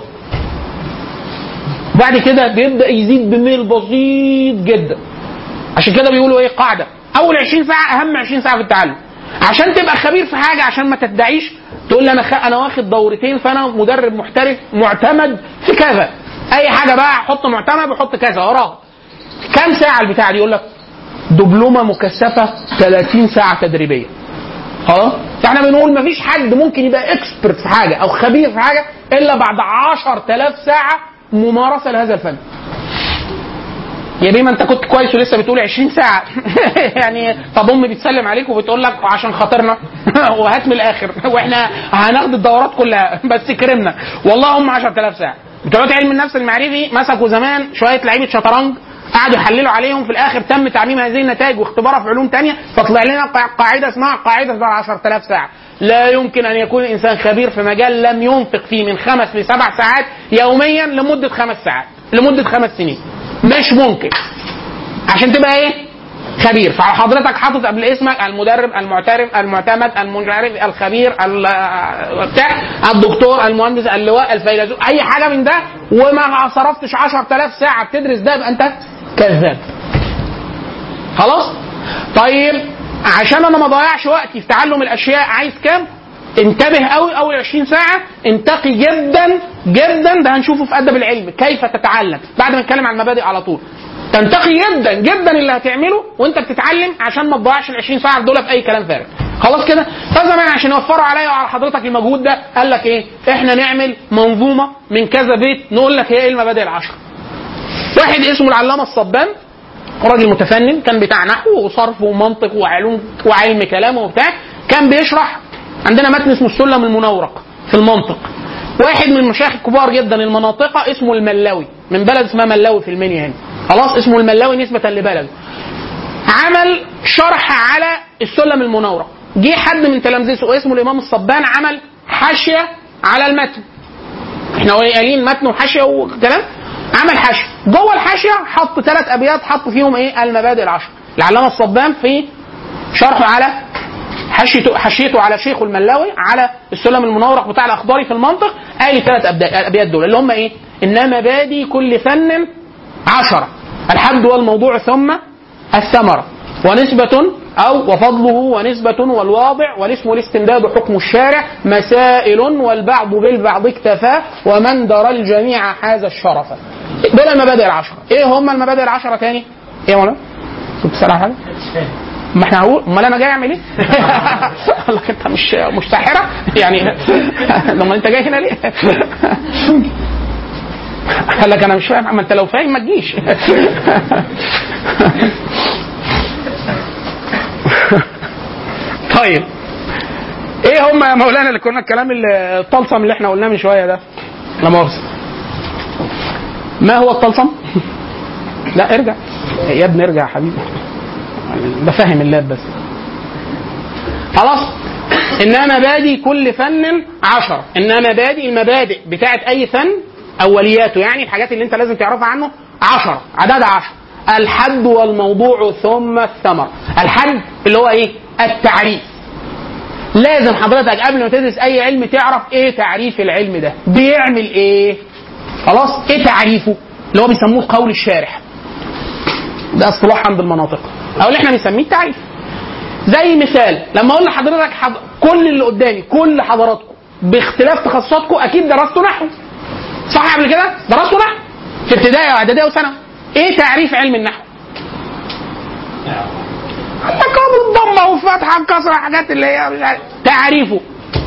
بعد كده بيبدا يزيد بميل بسيط جدا. عشان كده بيقولوا ايه قاعده اول 20 ساعه اهم 20 ساعه في التعلم. عشان تبقى خبير في حاجه عشان ما تدعيش تقول لي انا خ... انا واخد دورتين فانا مدرب محترف معتمد في كذا اي حاجه بقى احط معتمد واحط كذا وراها كام ساعه البتاع دي يقول لك دبلومه مكثفه 30 ساعه تدريبيه خلاص فاحنا بنقول مفيش حد ممكن يبقى اكسبرت في حاجه او خبير في حاجه الا بعد 10000 ساعه ممارسه لهذا الفن يا بيه ما انت كنت كويس ولسه بتقول 20 ساعه يعني طب امي بتسلم عليك وبتقول لك عشان خاطرنا وهات من الاخر واحنا هناخد الدورات كلها بس كرمنا والله هم 10000 ساعه بتوع علم النفس المعرفي مسكوا زمان شويه لعيبه شطرنج قعدوا يحللوا عليهم في الاخر تم تعميم هذه النتائج واختبارها في علوم تانية فطلع لنا قا- قاعده اسمها قاعده بتاع 10000 ساعه لا يمكن ان يكون الانسان خبير في مجال لم ينفق فيه من خمس لسبع ساعات يوميا لمده خمس ساعات لمده خمس سنين مش ممكن عشان تبقى ايه خبير فحضرتك حاطط قبل اسمك المدرب المعترف المعتمد المنعرف الخبير ال- بتاع الدكتور المهندس اللواء الفيلسوف اي حاجه من ده وما صرفتش 10000 ساعه بتدرس ده يبقى انت كذاب خلاص طيب عشان انا ما اضيعش وقتي في تعلم الاشياء عايز كام انتبه قوي اول 20 ساعه انتقي جدا جدا ده هنشوفه في ادب العلم كيف تتعلم بعد ما نتكلم عن المبادئ على طول تنتقي جدا جدا اللي هتعمله وانت بتتعلم عشان ما تضيعش ال 20 ساعه دول في اي كلام فارغ خلاص كده فزمان عشان يوفروا عليا وعلى حضرتك المجهود ده قال لك ايه احنا نعمل منظومه من كذا بيت نقول لك هي ايه المبادئ العشره واحد اسمه العلامه الصبان راجل متفنن كان بتاع نحو وصرف ومنطق وعلوم وعلم كلام وبتاع كان بيشرح عندنا متن اسمه السلم المنورق في المنطق واحد من المشايخ الكبار جدا المناطقه اسمه الملاوي من بلد اسمها ملاوي في المنيا هنا خلاص اسمه الملاوي نسبه لبلده عمل شرح على السلم المنورق جه حد من تلامذته اسمه الامام الصبان عمل حاشيه على المتن احنا قايلين متن وحاشيه وكلام عمل حاشيه جوه الحاشيه حط ثلاث ابيات حط فيهم ايه المبادئ العشر العلامه الصبان في شرحه على حاشيته حاشيته على شيخ الملاوي على السلم المنورق بتاع الاخباري في المنطق قال ثلاث ابيات دول اللي هم ايه؟ ان مبادئ كل فن عشرة الحد والموضوع ثم الثمرة ونسبة أو وفضله ونسبة والواضع والاسم الاستمداد حكم الشارع مسائل والبعض بالبعض اكتفى ومن درى الجميع حاز الشرف دول المبادئ العشرة ايه هم المبادئ العشرة تاني ايه مولانا كنت بتسأل عن حاجة ما احنا هقول امال انا جاي اعمل ايه؟ قال لك انت مش مش ساحره يعني لما انت جاي هنا ليه؟ قال لك انا مش فاهم ما انت لو فاهم ما تجيش طيب ايه هم يا مولانا اللي كنا الكلام اللي- الطلسم اللي احنا قلناه من شويه ده لا مؤاخذه ما هو الطلسم؟ لا ارجع يا ابني ارجع يا حبيبي بفهم اللاب بس خلاص انما مبادئ كل فن عشرة انما مبادئ المبادئ بتاعت اي فن اولياته يعني الحاجات اللي انت لازم تعرفها عنه عشرة عددها عشرة الحد والموضوع ثم الثمر الحد اللي هو ايه التعريف لازم حضرتك قبل ما تدرس اي علم تعرف ايه تعريف العلم ده بيعمل ايه خلاص ايه تعريفه اللي هو بيسموه قول الشارح ده اصطلاح عند المناطق او اللي احنا بنسميه التعريف زي مثال لما اقول لحضرتك حض... كل اللي قدامي كل حضراتكم باختلاف تخصصاتكم اكيد درستوا نحو صح قبل كده درستوا نحو في ابتدائي واعداديه وثانوي ايه تعريف علم النحو عندك الضمه والفتحه الكسره حاجات اللي هي مش عارف تعريفه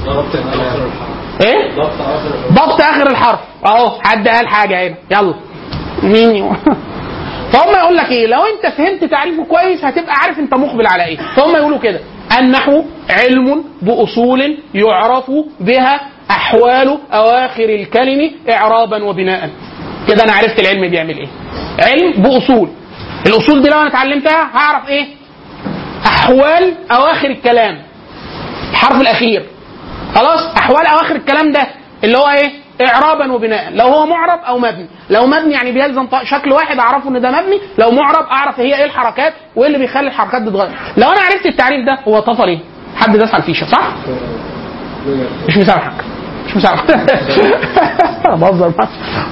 ايه ضبط اخر الحرف اهو حد قال حاجه هنا يلا مين فهم يقول لك ايه لو انت فهمت تعريفه كويس هتبقى عارف انت مقبل على ايه فهم يقولوا كده النحو علم باصول يعرف بها احوال اواخر الكلم اعرابا وبناء كده انا عرفت العلم بيعمل ايه علم باصول الاصول دي لو انا اتعلمتها هعرف ايه احوال اواخر الكلام الحرف الاخير خلاص احوال اواخر الكلام ده اللي هو ايه اعرابا وبناء لو هو معرب او مبني لو مبني يعني بيلزم ط- شكل واحد اعرفه ان ده مبني لو معرب اعرف هي ايه الحركات وايه اللي بيخلي الحركات دي تتغير لو انا عرفت التعريف ده هو طفل ايه حد داس على الفيشه صح مش مسامحك مش مسامحك انا بهزر معاك.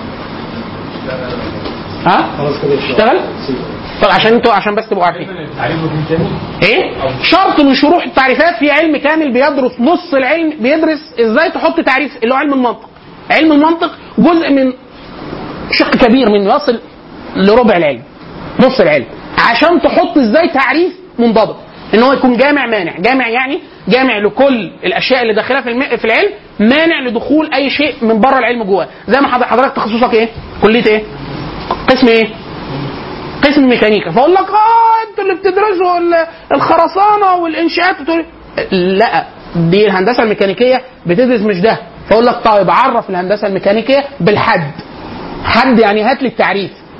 ها اشتغل طب عشان انتوا عشان بس تبقوا عارفين ايه شرط من شروط التعريفات في علم كامل بيدرس نص العلم بيدرس ازاي تحط تعريف اللي هو علم المنطق علم المنطق جزء من شق كبير منه يصل لربع العلم نص العلم عشان تحط ازاي تعريف منضبط ان هو يكون جامع مانع جامع يعني جامع لكل الاشياء اللي داخلها في, الم... في العلم مانع لدخول اي شيء من بره العلم جواه زي ما حضر- حضرتك تخصصك ايه كليه ايه قسم ايه قسم ميكانيكا فاقول لك اه انتوا اللي بتدرسوا ال- الخرسانه والانشاءات وتقول لا دي الهندسه الميكانيكيه بتدرس مش ده فاقول لك طيب عرف الهندسه الميكانيكيه بالحد حد يعني هات لي التعريف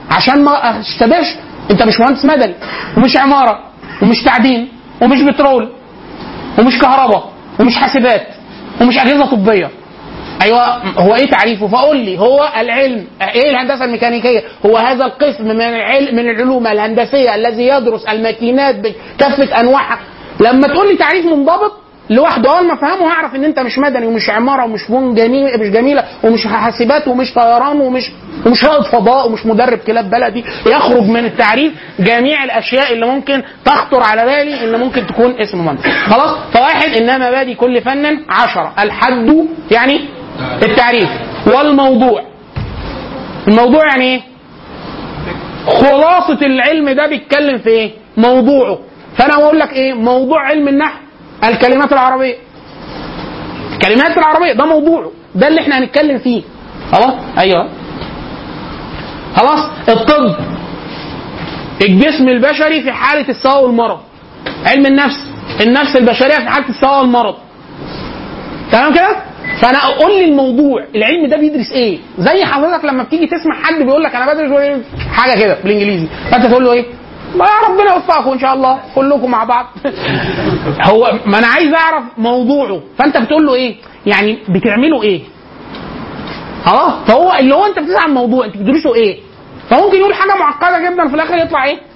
عشان ما اشتبهش انت مش مهندس مدني ومش عماره ومش تعدين ومش بترول ومش كهرباء ومش حاسبات ومش اجهزه طبيه ايوه هو ايه تعريفه فقول لي هو العلم ايه الهندسه الميكانيكيه هو هذا القسم من العلم من العلوم الهندسيه الذي يدرس الماكينات بكافه انواعها لما تقول لي تعريف منضبط لوحده اول ما افهمه هعرف ان انت مش مدني ومش عماره ومش فنون جميل مش جميله ومش حاسبات ومش طيران ومش ومش رائد فضاء ومش مدرب كلاب بلدي يخرج من التعريف جميع الاشياء اللي ممكن تخطر على بالي ان ممكن تكون اسم مهندس خلاص فواحد انما بادي كل فن عشرة الحد يعني التعريف والموضوع الموضوع يعني ايه خلاصة العلم ده بيتكلم في ايه موضوعه فانا اقول لك ايه موضوع علم النحو الكلمات العربية الكلمات العربية ده موضوعه ده اللي احنا هنتكلم فيه خلاص ايوه خلاص الطب الجسم البشري في حالة السواء والمرض علم النفس النفس البشرية في حالة السواء والمرض تمام كده؟ فانا اقول لي الموضوع العلم ده بيدرس ايه؟ زي حضرتك لما بتيجي تسمع حد بيقول لك انا بدرس حاجه كده بالانجليزي فانت تقول له ايه؟ ما ربنا يوفقكم ان شاء الله كلكم مع بعض هو ما انا عايز اعرف موضوعه فانت بتقول له ايه؟ يعني بتعملوا ايه؟ اه فهو اللي هو انت بتسال عن موضوع انت بتدرسوا ايه؟ فممكن يقول حاجه معقده جدا في الاخر يطلع ايه؟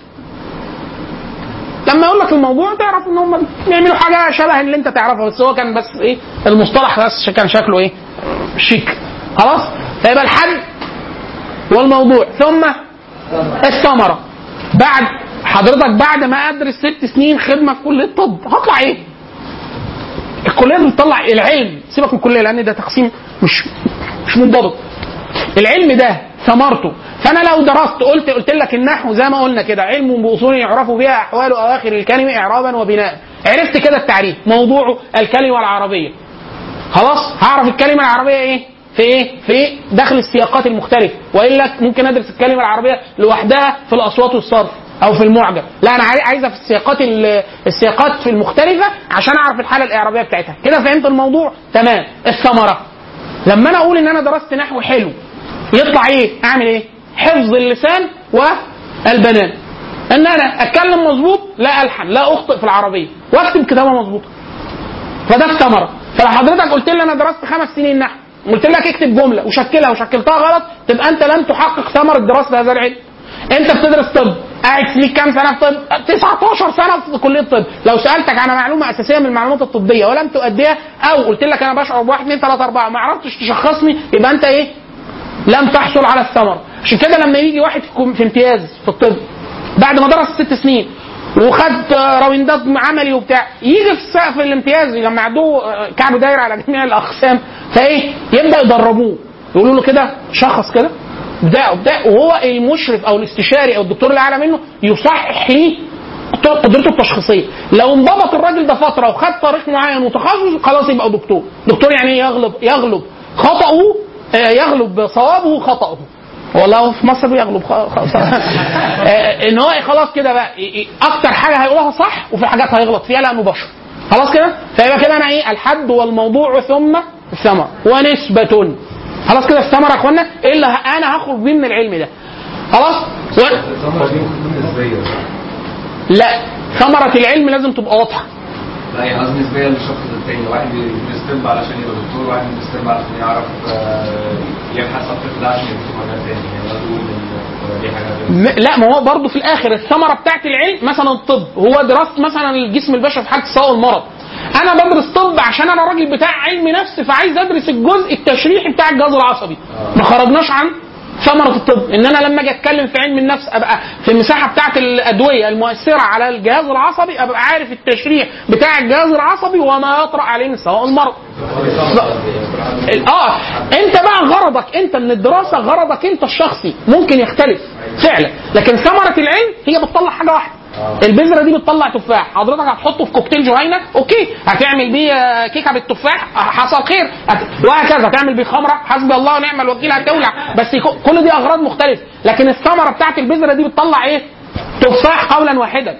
لما يقول لك الموضوع تعرف ان هم بيعملوا حاجه شبه اللي انت تعرفها بس هو كان بس ايه المصطلح بس كان شكله ايه شيك خلاص فيبقى الحد والموضوع ثم الثمره بعد حضرتك بعد ما ادرس ست سنين خدمه في كليه الطب هطلع ايه؟ الكليه دي بتطلع العلم سيبك من الكليه لان ده تقسيم مش مش منضبط العلم ده ثمرته فانا لو درست قلت قلت لك النحو زي ما قلنا كده علم باصول يعرف بها احوال اواخر الكلمه اعرابا وبناء عرفت كده التعريف موضوعه الكلمه العربيه خلاص هعرف الكلمه العربيه ايه في ايه في إيه؟ داخل السياقات المختلفه والا ممكن ادرس الكلمه العربيه لوحدها في الاصوات والصرف او في المعجم لا انا عاي- عايزها في السياقات ال- السياقات في المختلفه عشان اعرف الحاله الاعرابيه بتاعتها كده فهمت الموضوع تمام الثمره لما انا اقول ان انا درست نحو حلو يطلع ايه اعمل ايه حفظ اللسان والبنان ان انا اتكلم مظبوط لا الحن لا اخطئ في العربيه واكتب كتابه مظبوطه فده الثمره فلو حضرتك قلت لي انا درست خمس سنين نحو قلت لك اكتب جمله وشكلها وشكلتها غلط تبقى انت لم تحقق ثمره دراسه هذا العلم انت بتدرس طب قاعد ليك كام سنه في طب 19 سنه في كليه الطب لو سالتك عن معلومه اساسيه من المعلومات الطبيه ولم تؤديها او قلت لك انا بشعر بواحد اثنين ثلاثه اربعه ما عرفتش تشخصني يبقى انت ايه لم تحصل على الثمره عشان كده لما يجي واحد في كم- في امتياز في الطب بعد ما درس ست سنين وخد آه، راوندات عملي وبتاع يجي في سقف الامتياز لما عدوه آه، كعب داير على جميع الاقسام فايه يبدا يدربوه يقولوا له كده شخص كده ده وبتاع وهو المشرف او الاستشاري او الدكتور اللي اعلى منه يصحح ليه قدرته التشخيصيه لو انضبط الراجل ده فتره وخد طريق معين وتخصص خلاص يبقى دكتور دكتور يعني إيه يغلب يغلب خطأه آه، يغلب صوابه خطأه والله في مصر بيغلب خ... خ... آه، ان هو خلاص كده بقى ي- ي- اكتر حاجه هيقولها صح وفي حاجات هيغلط فيها لانه بشر خلاص كده فيبقى كده انا ايه الحد والموضوع ثم الثمر ونسبة خلاص كده الثمرة يا اخوانا ايه اللي ه- انا هخرج بيه من العلم ده خلاص و... الثمرة دي المفروض نسبية لا ثمرة العلم لازم تبقى واضحة لا يعني قصدي نسبية للشخص التاني واحد بيدرس طب علشان يبقى دكتور واحد بيدرس طب علشان يعرف آه، يبحث عن الطفل ده عشان يبقى دكتور مجال تاني يعني قصدي اقول ان دي حاجة غير م- لا ما هو برضه في الاخر الثمره بتاعت العلم مثلا الطب هو دراسه مثلا الجسم البشري في حاله السواء والمرض انا بدرس طب عشان انا راجل بتاع علم نفس فعايز ادرس الجزء التشريحي بتاع الجهاز العصبي ما خرجناش عن ثمرة الطب ان انا لما اجي اتكلم في علم النفس ابقى في المساحه بتاعت الادويه المؤثره على الجهاز العصبي ابقى عارف التشريح بتاع الجهاز العصبي وما يطرا عليه من السواء والمرض ال- اه انت بقى غرضك انت من الدراسه غرضك انت الشخصي ممكن يختلف فعلا لكن ثمره العلم هي بتطلع حاجه واحده البذره دي بتطلع تفاح حضرتك هتحطه في كوكتيل جهينه اوكي هتعمل بيه آه، كيكه بالتفاح آه، حصل خير هت- وهكذا هتعمل بيه خمره حسبي الله ونعم الوكيل هتولع بس ك- كل دي اغراض مختلفه لكن الثمره بتاعت البذره دي بتطلع ايه تفاح قولا واحدا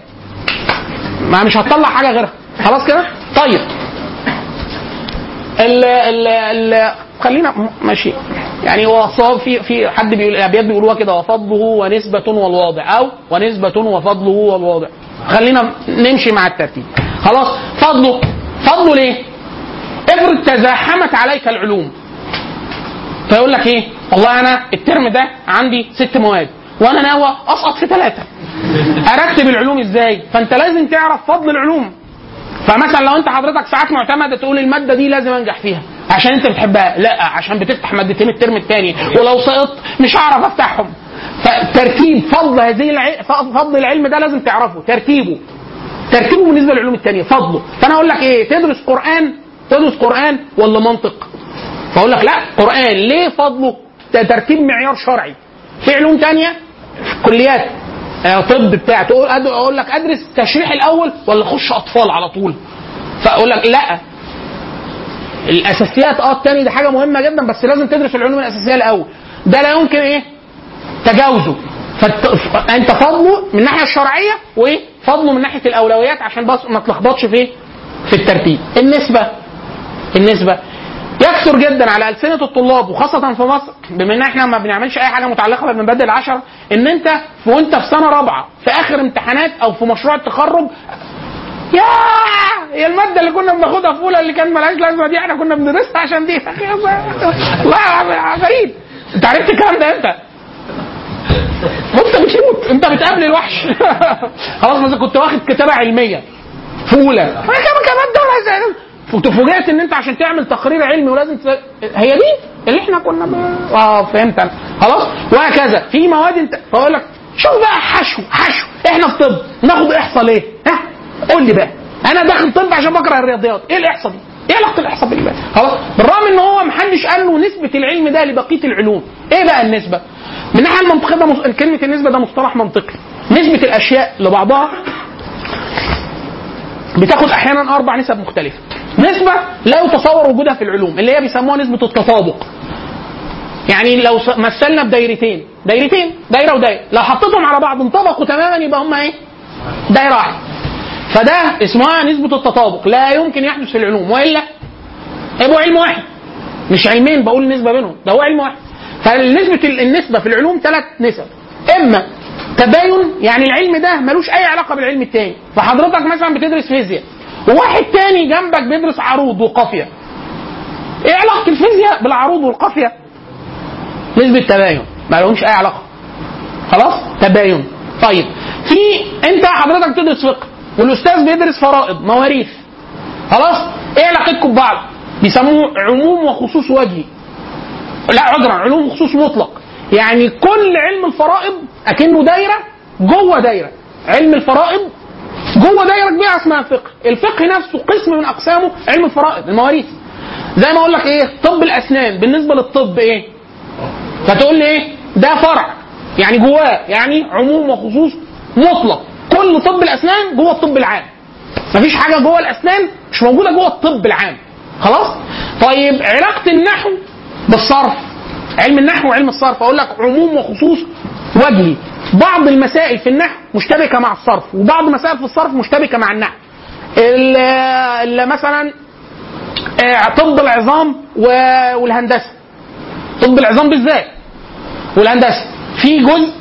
ما مش هتطلع حاجه غيرها خلاص كده طيب ال ال ال خلينا م- ماشي يعني هو الصواب في في حد بيقول الابيات بيقولوها كده وفضله ونسبة والواضع او ونسبة وفضله والواضع خلينا نمشي مع الترتيب خلاص فضله فضله ليه؟ افرض تزاحمت عليك العلوم فيقول لك ايه؟ والله انا الترم ده عندي ست مواد وانا ناوي اسقط في ثلاثه ارتب العلوم ازاي؟ فانت لازم تعرف فضل العلوم فمثلا لو انت حضرتك ساعات معتمده تقول الماده دي لازم انجح فيها عشان انت بتحبها لا عشان بتفتح مادتين الترم الثاني ولو سقطت مش هعرف افتحهم فترتيب فضل هذه الع... فضل العلم ده لازم تعرفه ترتيبه ترتيبه بالنسبه للعلوم الثانيه فضله فانا اقول لك ايه تدرس قران تدرس قران ولا منطق فاقول لك لا قران ليه فضله ده ترتيب معيار شرعي في علوم تانية في كليات آه، طب بتاع تقول أد- اقول لك ادرس تشريح الاول ولا اخش اطفال على طول فاقول لك لا الاساسيات اه التاني دي حاجه مهمه جدا بس لازم تدرس العلوم الاساسيه الاول ده لا يمكن ايه تجاوزه فت... ف- انت فضله من الناحيه الشرعيه وايه فضله من ناحيه الاولويات عشان بس ما تلخبطش في إيه؟ في الترتيب النسبه النسبه يكثر جدا على السنه الطلاب وخاصه في مصر بما ان احنا ما بنعملش اي حاجه متعلقه بالمبادئ العشر ان انت في وانت في سنه رابعه في اخر امتحانات او في مشروع التخرج يا هي الماده اللي كنا بناخدها في اولى اللي كان ملهاش لازمه دي احنا كنا بندرسها عشان دي الله يا فريد انت عرفت الكلام ده امتى؟ وانت بتموت انت بتقابل الوحش خلاص مثلا كنت واخد كتابه علميه في اولى انا كمان كمان دول فوجئت ان انت عشان تعمل تقرير علمي ولازم ت... هي دي اللي احنا كنا ب... اه فهمت انا خلاص وهكذا في مواد انت بقول لك شوف بقى حشو حشو احنا في طب ناخد احصاء ليه؟ ها قول لي بقى انا داخل طب عشان بكره الرياضيات ايه الاحصاء دي؟ ايه علاقه الاحصاء بالعلم؟ خلاص بالرغم ان هو محدش قال له نسبه العلم ده لبقيه العلوم ايه بقى النسبه؟ من الناحيه المنطقيه ده مص... كلمه النسبه ده مصطلح منطقي نسبه الاشياء لبعضها بتاخد احيانا اربع نسب مختلفه نسبه لا يتصور وجودها في العلوم اللي هي بيسموها نسبه التطابق يعني لو س- مثلنا بدايرتين دايرتين دايره ودايره لو حطيتهم على بعض انطبقوا تماما يبقى هم ايه دايره واحده فده اسمها نسبه التطابق لا يمكن يحدث في العلوم والا يبقوا علم واحد مش علمين بقول نسبه بينهم ده هو علم واحد فالنسبه النسبه في العلوم ثلاث نسب اما تباين يعني العلم ده ملوش اي علاقه بالعلم التاني فحضرتك مثلا بتدرس فيزياء وواحد تاني جنبك بيدرس عروض وقافيه ايه علاقه الفيزياء بالعروض والقافيه نسبه تباين ما لهمش اي علاقه خلاص تباين طيب في انت حضرتك بتدرس فقه والاستاذ بيدرس فرائض مواريث خلاص ايه علاقتكم ببعض بيسموه عموم وخصوص وجهي لا عذرا علوم وخصوص مطلق يعني كل علم الفرائض اكنه دايره جوه دايره علم الفرائض جوه دايره كبيره اسمها الفقه الفقه نفسه قسم من اقسامه علم الفرائض المواريث زي ما اقول لك ايه طب الاسنان بالنسبه للطب ايه فتقول لي ايه ده فرع يعني جواه يعني عموم وخصوص مطلق كل طب الاسنان جوه الطب العام مفيش حاجه جوه الاسنان مش موجوده جوه الطب العام خلاص طيب علاقه النحو بالصرف علم النحو وعلم الصرف اقول لك عموم وخصوص وجهي بعض المسائل في النحو مشتبكه مع الصرف وبعض المسائل في الصرف مشتبكه مع النحو ال- ال- مثلا آه، طب العظام و- والهندسه طب العظام بالذات والهندسه في جزء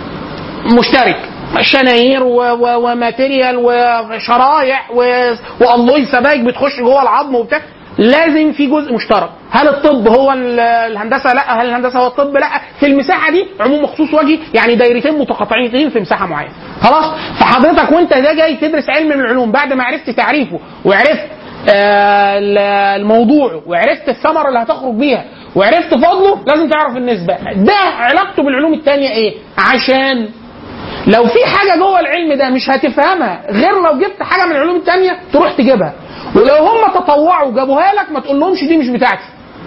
مشترك شناير و- و- وماتيريال وشرايح و- والله سبايك بتخش جوه العظم وبتاع لازم في جزء مشترك هل الطب هو ال- الهندسه لا هل الهندسه هو الطب لا في المساحه دي عموم وخصوص وجهي يعني دايرتين متقاطعين في مساحه معينه خلاص فحضرتك وانت ده جاي تدرس علم من العلوم بعد ما عرفت تعريفه وعرفت آه، ال- الموضوع وعرفت الثمره اللي هتخرج بيها وعرفت فضله لازم تعرف النسبه ده علاقته بالعلوم الثانيه ايه عشان لو في حاجه جوه العلم ده مش هتفهمها غير لو جبت حاجه من العلوم التانية تروح تجيبها ولو هم تطوعوا وجابوها لك ما تقول لهمش دي مش بتاعتي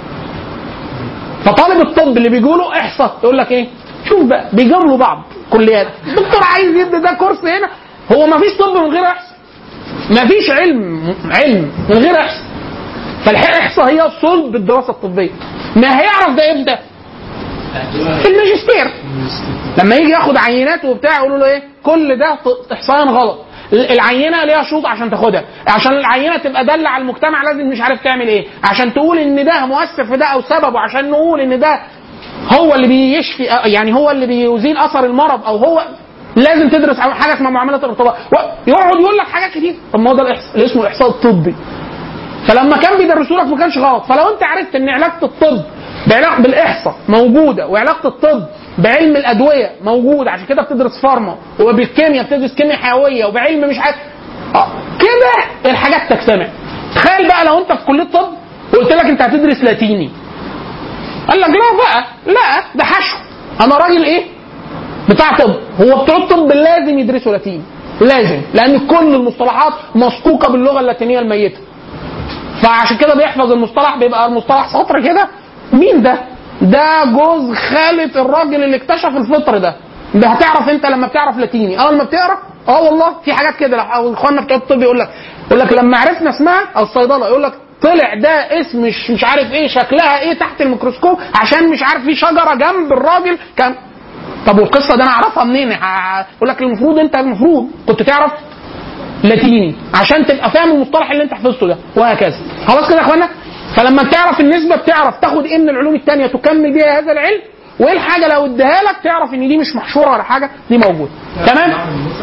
فطالب الطب اللي بيجوا له احصى يقول لك ايه شوف بقى بيجاملوا بعض كليات الدكتور عايز يدي ده كورس هنا هو ما فيش طب من غير احصى ما فيش علم علم من غير احصى فالاحصاء هي صلب الدراسه الطبيه ما هيعرف ده امتى في الماجستير لما يجي ياخد عينات وبتاع يقولوا له ايه كل ده ط- احصائيا غلط العينه ليها شروط عشان تاخدها عشان العينه تبقى داله على المجتمع لازم مش عارف تعمل ايه عشان تقول ان ده مؤثر في ده او سببه عشان نقول ان ده هو اللي بيشفي يعني هو اللي بيزيل اثر المرض او هو لازم تدرس حاجه اسمها معامله الارتباط يقعد يقول لك حاجات كتير طب ما هو ده الإحصاء- اللي اسمه الاحصاء الطبي فلما كان بيدرسوا لك ما كانش غلط فلو انت عرفت ان علاقه الطب بعلاقه بالاحصاء موجوده وعلاقه الطب بعلم الادويه موجود عشان كده بتدرس فارما وبالكيمياء بتدرس كيمياء حيويه وبعلم مش عارف آه، كده الحاجات تجتمع تخيل بقى لو انت في كليه طب وقلت لك انت هتدرس لاتيني قال لك لا بقى لا ده حشو انا راجل ايه بتاع طب هو بتوع الطب لازم يدرسوا لاتيني لازم لان كل المصطلحات مسقوقه باللغه اللاتينيه الميته فعشان كده بيحفظ المصطلح بيبقى المصطلح سطر كده مين ده؟ ده جوز خالة الراجل اللي اكتشف الفطر ده ده هتعرف انت لما بتعرف لاتيني اول ما بتقرا اه والله في حاجات كده لو- او اخواننا بتوع الطب يقول لك يقول لك لما عرفنا اسمها او الصيدله يقول لك طلع ده اسم مش مش عارف ايه شكلها ايه تحت الميكروسكوب عشان مش عارف في شجره جنب الراجل كان طب والقصه ده انا اعرفها منين؟ ه- يقول لك المفروض انت المفروض كنت تعرف لاتيني عشان تبقى فاهم المصطلح اللي انت حفظته ده وهكذا خلاص كده يا اخوانا فلما تعرف النسبه بتعرف تاخد ايه من العلوم الثانيه تكمل بيها هذا العلم وايه الحاجه لو اديها لك تعرف ان دي مش محشوره ولا حاجه دي موجوده تمام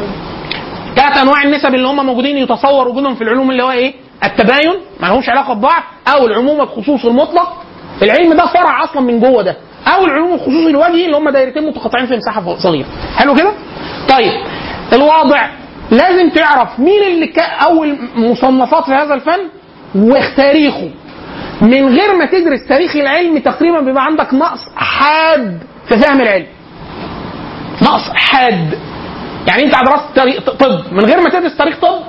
ثلاث انواع النسب اللي هم موجودين يتصور وجودهم في العلوم اللي هو ايه التباين ما لهمش علاقه ببعض او العموم الخصوص المطلق العلم ده فرع اصلا من جوه ده او العلوم الخصوص الوجهي اللي هم دايرتين متقاطعين في مساحه فاصليه حلو كده طيب الواضع لازم تعرف مين اللي كان اول مصنفات في هذا الفن وتاريخه من غير ما تدرس تاريخ العلم تقريبا بيبقى عندك نقص حاد في فهم العلم نقص حاد يعني انت درست تاريخ طب من غير ما تدرس تاريخ طب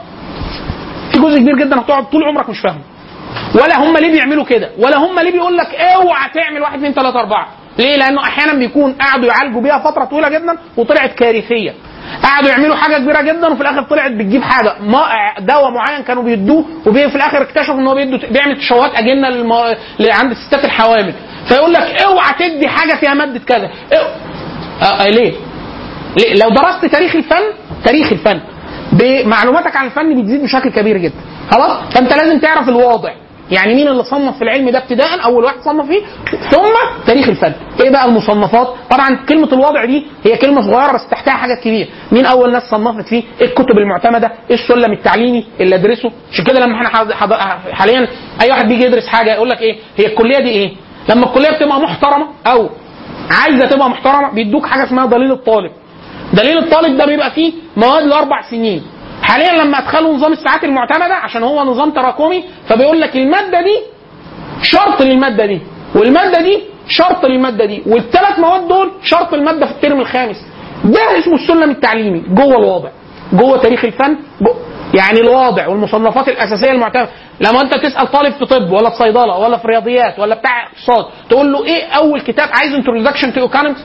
في جزء كبير جدا هتقعد طول عمرك مش فاهمه ولا هم ليه بيعملوا كده ولا هم ليه بيقول لك اوعى تعمل واحد اثنين ثلاثه اربعه ليه؟ لانه احيانا بيكون قعدوا يعالجوا بيها فتره طويله جدا وطلعت كارثيه قعدوا يعملوا حاجه كبيره جدا وفي الاخر طلعت بتجيب حاجه ما دواء معين كانوا بيدوه وفي الاخر اكتشفوا ان هو بيدوا بيعمل تشوهات اجنه للم... عند الستات الحوامل فيقول لك اوعى تدي حاجه فيها ماده كذا إو... آه آه ليه؟ ليه؟ لو درست تاريخ الفن تاريخ الفن بمعلوماتك عن الفن بتزيد بشكل كبير جدا خلاص فانت لازم تعرف الواضع يعني مين اللي صنف في العلم ده ابتداء اول واحد صنف فيه ثم تاريخ الفن ايه بقى المصنفات طبعا كلمه الواضع دي هي كلمه صغيره بس تحتها حاجات كتير مين اول ناس صنفت فيه ايه الكتب المعتمده ايه السلم التعليمي اللي ادرسه عشان كده لما احنا حض- حض- حاليا اي واحد بيجي يدرس حاجه يقول لك ايه هي الكليه دي ايه لما الكليه بتبقى محترمه او عايزه تبقى محترمه بيدوك حاجه اسمها دليل الطالب دليل الطالب ده بيبقى فيه مواد لاربع سنين حاليا لما ادخلوا نظام الساعات المعتمده عشان هو نظام تراكمي فبيقول لك الماده دي شرط للماده دي والماده دي شرط للماده دي والثلاث مواد دول شرط الماده في الترم الخامس ده اسمه السلم التعليمي جوه الواضع جوه تاريخ الفن جو يعني الواضع والمصنفات الاساسيه المعتمده لما انت تسال طالب في طب ولا في صيدله ولا في رياضيات ولا بتاع اقتصاد تقول له ايه اول كتاب عايز انتروداكشن تو ايكونومكس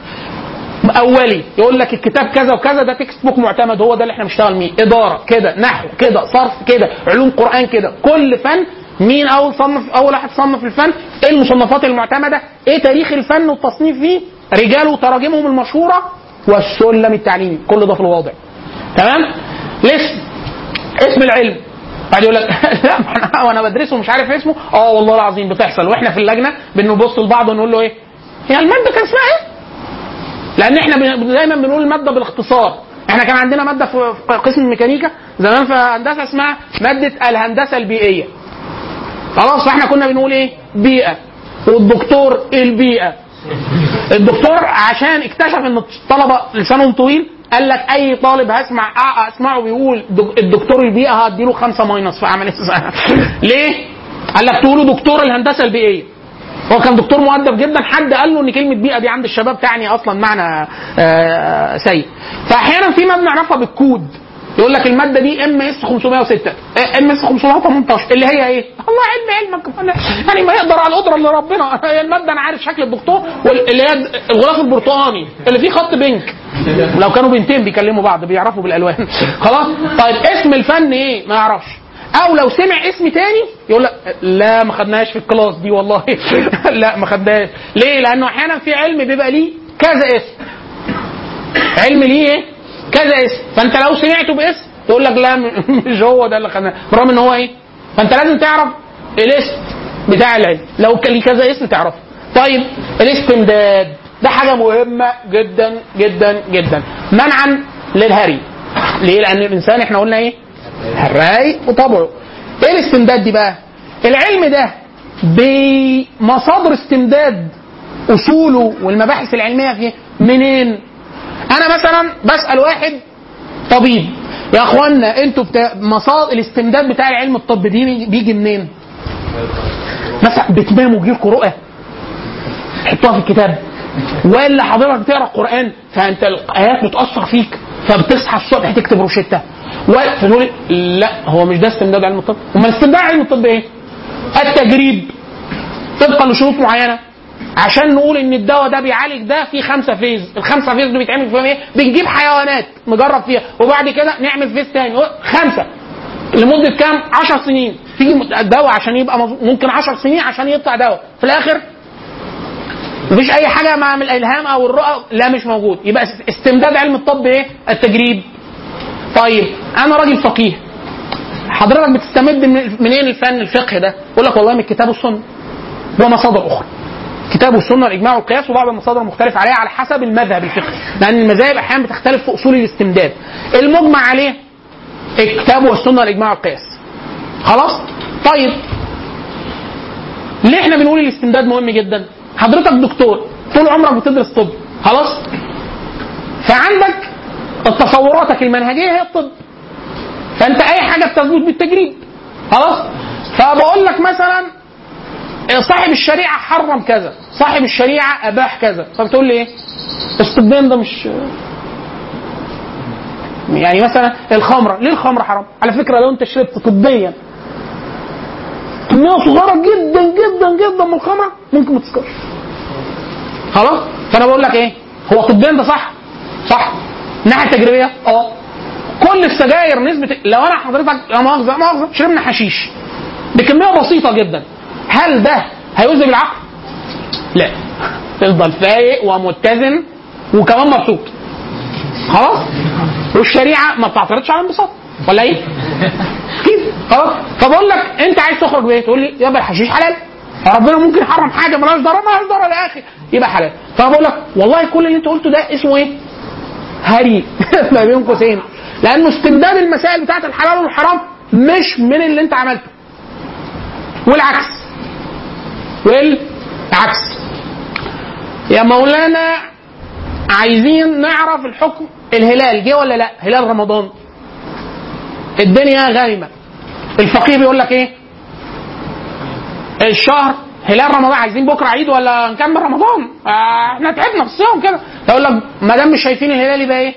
اولي يقول لك الكتاب كذا وكذا ده تكست بوك معتمد هو ده اللي احنا بنشتغل بيه اداره كده نحو كده صرف كده علوم قران كده كل فن مين اول صنف اول واحد صنف الفن ايه المصنفات المعتمده ايه تاريخ الفن والتصنيف فيه رجاله وتراجمهم المشهوره والسلم التعليمي كل ده في الواضع تمام الاسم اسم العلم بعد يقول لك لا ما انا وانا بدرسه مش عارف اسمه اه والله العظيم بتحصل واحنا في اللجنه بنبص لبعض ونقول له ايه هي الماده كان اسمها ايه لان احنا بن- دايما بنقول الماده بالاختصار احنا كان عندنا ماده في في قسم الميكانيكا زمان في هندسه اسمها ماده الهندسه البيئيه خلاص فاحنا كنا بنقول ايه بيئه والدكتور البيئه الدكتور عشان اكتشف ان الطلبه لسانهم طويل قال لك اي طالب هسمع أ- اسمعه بيقول دك- الدكتور البيئه هديله خمسه ماينس في عمليه السنه ليه؟ قال لك تقولوا دكتور الهندسه البيئيه هو كان دكتور مؤدب جدا حد قال له ان كلمه بيئه دي عند الشباب تعني اصلا معنى آه، سيء فاحيانا في ماده نعرفها بالكود يقول لك الماده دي ام اس 506 ام اس 518 اللي هي ايه؟ الله علم علمك يعني ما يقدر على القدره اللي ربنا هي الماده انا عارف شكل الدكتور وال- اللي هي الغلاف البرتقاني اللي فيه خط بينك لو كانوا بنتين بيكلموا بعض بيعرفوا بالالوان خلاص طيب اسم الفن ايه؟ ما يعرفش او لو سمع اسم تاني يقول لك لا ما خدناهاش في الكلاس دي والله لا ما خدناهاش ليه لانه احيانا في علم بيبقى ليه كذا اسم علم ليه ايه كذا اسم فانت لو سمعته باسم تقول لك لا م- مش هو ده اللي خدناه برغم ان هو ايه فانت لازم تعرف الاسم بتاع العلم لو كان ليه كذا اسم تعرفه طيب الاستمداد ده حاجه مهمه جدا جدا جدا منعا للهري ليه لان الانسان احنا قلنا ايه رايق وطبعه ايه الاستمداد دي بقى العلم ده بمصادر استمداد اصوله والمباحث العلميه فيه منين انا مثلا بسال واحد طبيب يا اخوانا انتوا بتا... مصادر الاستمداد بتاع العلم الطب دي بيجي منين مثلا بتناموا ويجيلكوا رؤى حطوها في الكتاب ولا حضرتك بتقرا القران فانت الايات بتاثر فيك فبتصحى الصبح تكتب روشته ولا فتقول لا هو مش ده استمداد علم الطب امال استمداد علم الطب ايه؟ التجريب طبقا لشروط معينه عشان نقول ان الدواء ده بيعالج ده في خمسه فيز الخمسه فيز دول بيتعمل فيهم ايه بنجيب حيوانات نجرب فيها وبعد كده نعمل فيز تاني خمسه لمده كام 10 سنين تيجي الدواء عشان يبقى مظ- ممكن 10 سنين عشان يطلع دواء في الاخر مفيش اي حاجه مع من الالهام او الرؤى لا مش موجود يبقى استمداد علم الطب ايه التجريب طيب انا راجل فقيه حضرتك بتستمد من منين الفن الفقه ده يقول لك والله من الكتاب والسنه ومصادر اخرى الكتاب والسنه والاجماع والقياس وبعض المصادر المختلفه عليها على حسب المذهب الفقهي لان المذاهب احيانا بتختلف في اصول الاستمداد المجمع عليه الكتاب والسنه والاجماع والقياس خلاص طيب ليه احنا بنقول الاستمداد مهم جدا حضرتك دكتور طول عمرك بتدرس طب خلاص فعندك تصوراتك المنهجيه هي الطب فانت اي حاجه بتثبت بالتجريب خلاص فبقول لك مثلا صاحب الشريعه حرم كذا صاحب الشريعه اباح كذا فبتقول لي ايه الطبين ده مش يعني مثلا الخمره ليه الخمره حرام على فكره لو انت شربت طبيا كميه صغيره جدا جدا جدا من الخمره ممكن ما تسكرش خلاص فانا بقول لك ايه هو طبيا ده صح صح من الناحيه التجريبيه اه كل السجاير نسبه لو انا حضرتك لا مؤاخذه مؤاخذه شربنا حشيش بكميه بسيطه جدا هل ده هيؤذي بالعقل؟ لا تفضل فايق ومتزن وكمان مبسوط خلاص والشريعه ما بتعترضش على الانبساط ولا ايه؟ كده خلاص فبقول لك انت عايز تخرج بايه؟ تقول لي يبقى الحشيش حلال ربنا ممكن يحرم حاجه مالهاش ضرر مالهاش ضرر يا اخي يبقى حلال فبقول لك والله كل اللي انت قلته ده اسمه ايه؟ هري ما بين قوسين لانه استمداد المسائل بتاعت الحلال والحرام مش من اللي انت عملته والعكس والعكس يا مولانا عايزين نعرف الحكم الهلال جه ولا لا هلال رمضان الدنيا غارمه الفقيه بيقول لك ايه الشهر هلال رمضان عايزين بكره عيد ولا نكمل رمضان آه احنا تعبنا في الصيام كده يقول لك ما دام مش شايفين الهلال يبقى ايه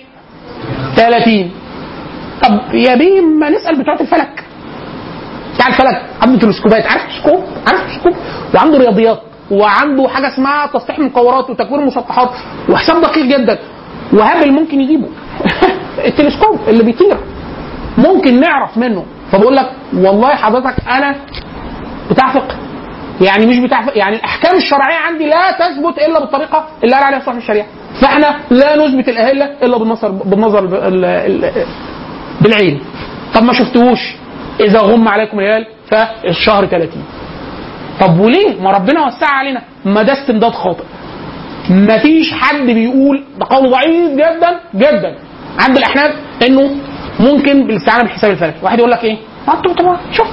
30 طب يا بيه ما نسال بتوع الفلك بتاع الفلك عنده تلسكوبات عارف تلسكوب عارف تلسكوب وعنده رياضيات وعنده حاجه اسمها تصحيح مكورات وتكوين مسطحات وحساب دقيق جدا وهابل ممكن يجيبه التلسكوب اللي بيطير ممكن نعرف منه فبقول لك والله حضرتك انا بتاع فقه يعني مش بتاع فقه يعني الاحكام الشرعيه عندي لا تثبت الا بالطريقه اللي قال عليها صاحب الشريعه فاحنا لا نثبت الاهله الا بالنظر بالنظر ال- ال- بالعين طب ما شفتوش اذا غم عليكم الهلال فالشهر 30 طب وليه ما ربنا وسع علينا ما ده استمداد خاطئ ما فيش حد بيقول ده قول ضعيف جدا جدا عند الاحناف انه ممكن بالاستعانه بالحساب الفلكي واحد يقول لك ايه ما انتوا طبعا شوف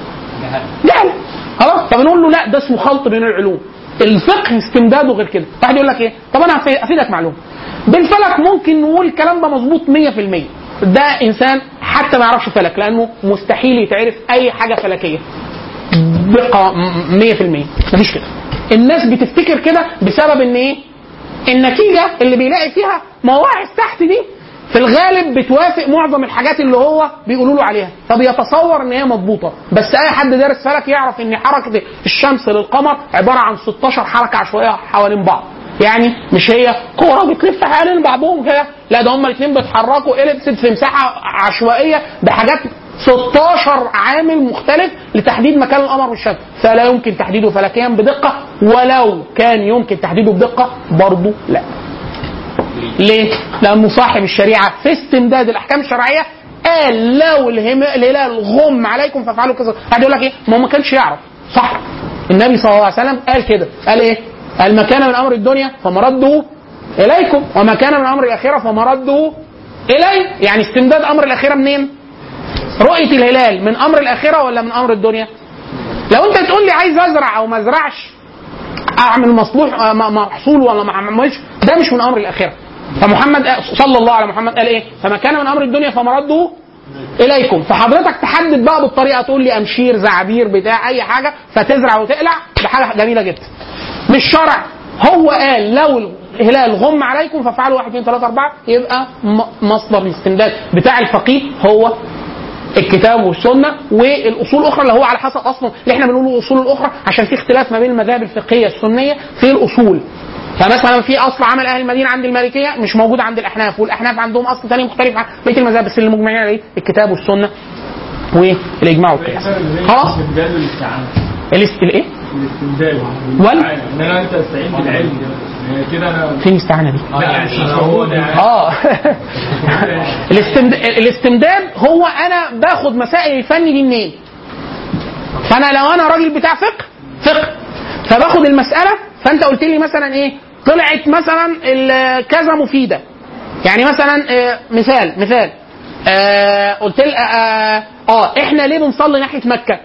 جهل خلاص طب نقول له لا ده اسمه خلط بين العلوم الفقه استمداده غير كده واحد يقول لك ايه طب انا هفي- افيدك معلومه بالفلك ممكن نقول الكلام ده مظبوط 100% ده انسان حتى ما يعرفش فلك لانه مستحيل يتعرف اي حاجه فلكيه دقه م- 100% مفيش كده الناس بتفتكر كده بسبب ان ايه النتيجه اللي بيلاقي فيها مواعظ تحت دي في الغالب بتوافق معظم الحاجات اللي هو بيقولوا له عليها فبيتصور ان هي مضبوطه بس اي حد دارس فلك يعرف ان حركه الشمس للقمر عباره عن 16 حركه عشوائيه حوالين بعض يعني مش هي كوره بتلف حوالين بعضهم كده لا ده هما الاثنين بيتحركوا اليبسد في مساحه عشوائيه بحاجات 16 عامل مختلف لتحديد مكان القمر والشمس فلا يمكن تحديده فلكيا بدقه ولو كان يمكن تحديده بدقه برضه لا ليه؟ لأنه صاحب الشريعة في استمداد الأحكام الشرعية قال لو الهم- الهلال غم عليكم فافعلوا كذا، قاعد يقول لك إيه؟ ما هو ما كانش يعرف، صح؟ النبي صلى الله عليه وسلم قال كده، قال إيه؟ قال ما كان من امر الدنيا فمرده اليكم وما كان من امر الاخره فمرده الي يعني استمداد امر الاخره منين؟ رؤيه الهلال من امر الاخره ولا من امر الدنيا؟ لو انت تقول لي عايز ازرع او ما ازرعش اعمل مصلوح آه، م- محصول ولا ما اعملش ده مش من امر الاخره فمحمد صلى الله على محمد قال ايه فما كان من امر الدنيا فمرده اليكم فحضرتك تحدد بقى بالطريقه تقول لي امشير زعابير بتاع اي حاجه فتزرع وتقلع ده حاجه جميله جدا مش شرع هو قال لو الهلال غم عليكم فافعلوا واحد اثنين ثلاثه اربعه يبقى م- مصدر الاستمداد بتاع الفقيه هو الكتاب والسنه والاصول الاخرى اللي هو على حسب اصلا اللي احنا بنقوله الاصول الاخرى عشان في اختلاف ما بين المذاهب الفقهيه السنيه في الاصول فمثلا في اصل عمل اهل المدينه عند المالكيه مش موجود عند الاحناف والاحناف عندهم اصل ثاني مختلف عن بقيه المذاهب بس اللي مجمعين عليه الكتاب والسنه والاجماع والقياس خلاص الاستمداد والاستعانة الاست الايه؟ الاستمداد وال- ان انا انت استعين بالعلم كده انا فين الاستعانه دي؟ لا يعني مش هو ده اه الاستمداد, الاستمداد هو انا باخد مسائل الفن دي منين؟ فانا لو انا راجل بتاع فقه فقه فباخد المساله فانت قلت لي مثلا ايه؟ طلعت مثلا ال- كذا مفيده يعني مثلا آه، مثال مثال آه قلت لي آه, اه احنا ليه بنصلي ناحيه مكه؟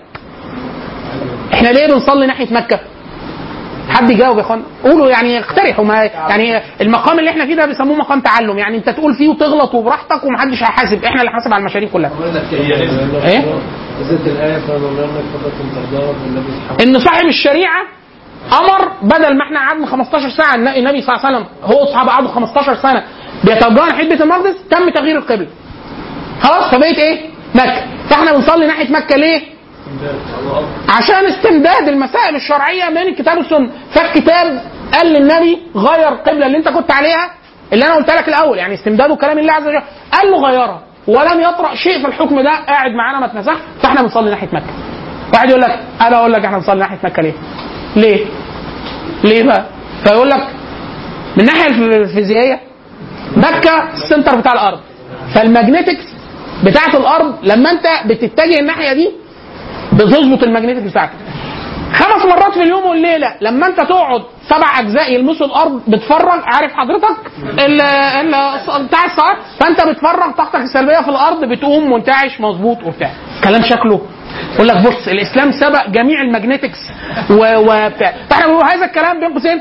احنا ليه بنصلي ناحيه مكه؟ حد يجاوب يا اخوان قولوا يعني اقترحوا ما يعني المقام اللي احنا فيه ده بيسموه مقام تعلم يعني انت تقول فيه وتغلط وبراحتك ومحدش هيحاسب احنا اللي هنحاسب على المشاريع كلها ايه نزلت الآية فمن لم يفضل ترضاه والنبي سبحانه ان صاحب الشريعه امر بدل ما احنا قعدنا 15 ساعه النبي النبي صلى الله عليه وسلم هو واصحابه قعدوا 15 سنه بيتوجهوا ناحيه بيت المقدس تم تغيير القبله خلاص فبقيت ايه؟ مكه فاحنا بنصلي ناحيه مكه ليه؟ عشان استمداد المسائل الشرعيه من الكتاب والسنه فالكتاب قال للنبي غير القبله اللي انت كنت عليها اللي انا قلت لك الاول يعني استمداد كلام الله عز وجل قال له غيرها ولم يطرأ شيء في الحكم ده قاعد معانا ما اتنسخ فاحنا بنصلي ناحيه مكه واحد يقول لك انا اقول لك احنا بنصلي ناحيه مكه ليه؟ ليه؟ ليه بقى؟ فيقول لك من الناحيه الفيزيائيه مكه السنتر بتاع الارض فالماجنتكس بتاعت الارض لما انت بتتجه الناحيه دي بتظبط الماجنتيك بتاعتك خمس مرات في اليوم والليله لما انت تقعد سبع اجزاء يلمسوا الارض بتفرغ عارف حضرتك ال ال بتاع الساعات فانت بتفرغ طاقتك السلبيه في الارض بتقوم منتعش مظبوط وبتاع كلام شكله يقول لك بص الاسلام سبق جميع الماجنتكس و- وبتاع فاحنا بنقول هذا الكلام بين قوسين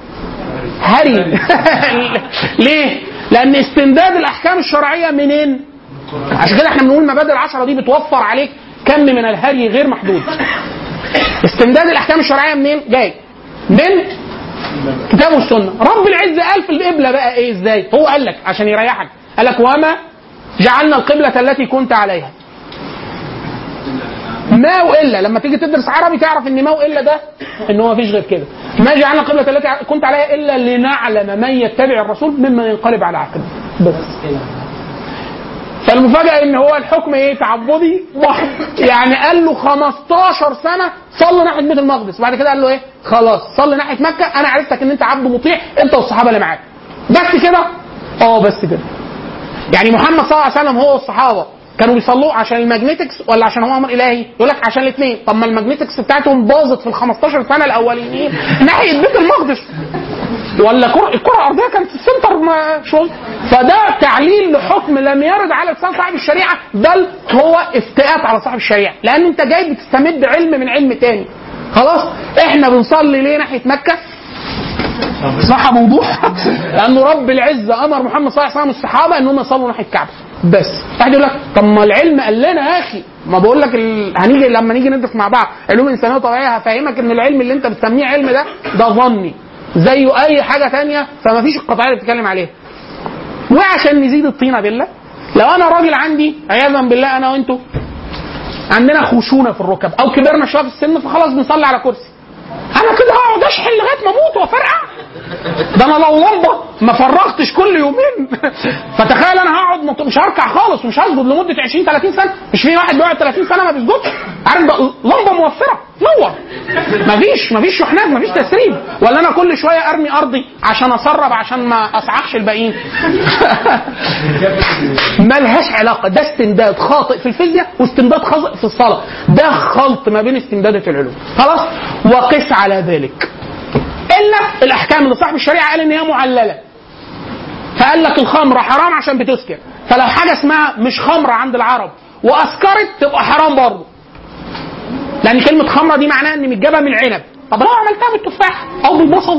هري ليه؟ لان استمداد الاحكام الشرعيه منين؟ عشان كده احنا بنقول المبادئ العشره دي بتوفر عليك كم من الهري غير محدود. استمداد الاحكام الشرعيه منين؟ جاي من كتاب والسنه، رب العزه قال في القبله بقى ايه ازاي؟ هو قال لك عشان يريحك، قال لك وما جعلنا القبله التي كنت عليها. ما والا لما تيجي تدرس عربي تعرف ان ما والا ده ان هو مفيش غير كده. ما جعلنا القبله التي كنت عليها الا لنعلم من يتبع الرسول ممن ينقلب على عقبه. بس. فالمفاجأة ان هو الحكم ايه تعبدي محض يعني قال له 15 سنة صلي ناحية بيت المقدس بعد كده قال له ايه خلاص صلي ناحية مكة انا عرفتك ان انت عبد مطيع انت والصحابة اللي معاك بس كده اه بس كده يعني محمد صلى الله عليه وسلم هو والصحابة كانوا بيصلوا عشان الماجنتكس ولا عشان هو امر الهي؟ يقول لك عشان الاثنين، طب ما الماجنتكس بتاعتهم باظت في ال 15 سنه الاولانيين ناحيه بيت المقدس. ولا كرة الكرة الأرضية كانت في السنتر ما شغل فده تعليل لحكم لم يرد على لسان صاحب الشريعة بل هو افتئات على صاحب الشريعة لأن أنت جاي بتستمد علم من علم تاني خلاص احنا بنصلي ليه ناحية مكة صح بوضوح لأنه رب العزة أمر محمد صلى الله عليه وسلم الصحابة أنهم يصلوا ناحية الكعبة بس واحد يقول لك طب ما العلم قال لنا يا اخي ما بقول لك ال... هنيجي لما نيجي ندرس مع بعض علوم انسانيه وطبيعيه هفهمك ان العلم اللي انت بتسميه علم ده ده ظني زيه اي حاجه تانية فما فيش القطعيه اللي بتتكلم عليها وعشان نزيد الطينه بالله لو انا راجل عندي عياذا بالله انا وانتو عندنا خشونه في الركب او كبرنا شويه في السن فخلاص بنصلي على كرسي انا كده هقعد اشحن لغايه ما اموت وافرقع ده انا لو لمبه ما فرغتش كل يومين فتخيل انا هقعد مط- مش هركع خالص ومش هسجد لمده 20 30 سنه مش في واحد بيقعد 30 سنه ما بيسجدش عارف ده لمبه موفره نور مفيش مفيش شحنات مفيش تسريب ولا انا كل شويه ارمي ارضي عشان اسرب عشان ما اصعقش الباقيين ملهاش علاقه ده استمداد خاطئ في الفيزياء واستمداد خاطئ في الصلاه ده خلط ما بين استمدادات العلوم خلاص وقس على ذلك الا الاحكام اللي صاحب الشريعه قال ان هي معلله فقال لك الخمر حرام عشان بتسكر فلو حاجه اسمها مش خمره عند العرب واسكرت تبقى حرام برضه لان كلمه خمره دي معناها ان متجابه من العنب طب لو عملتها بالتفاح او بالبصل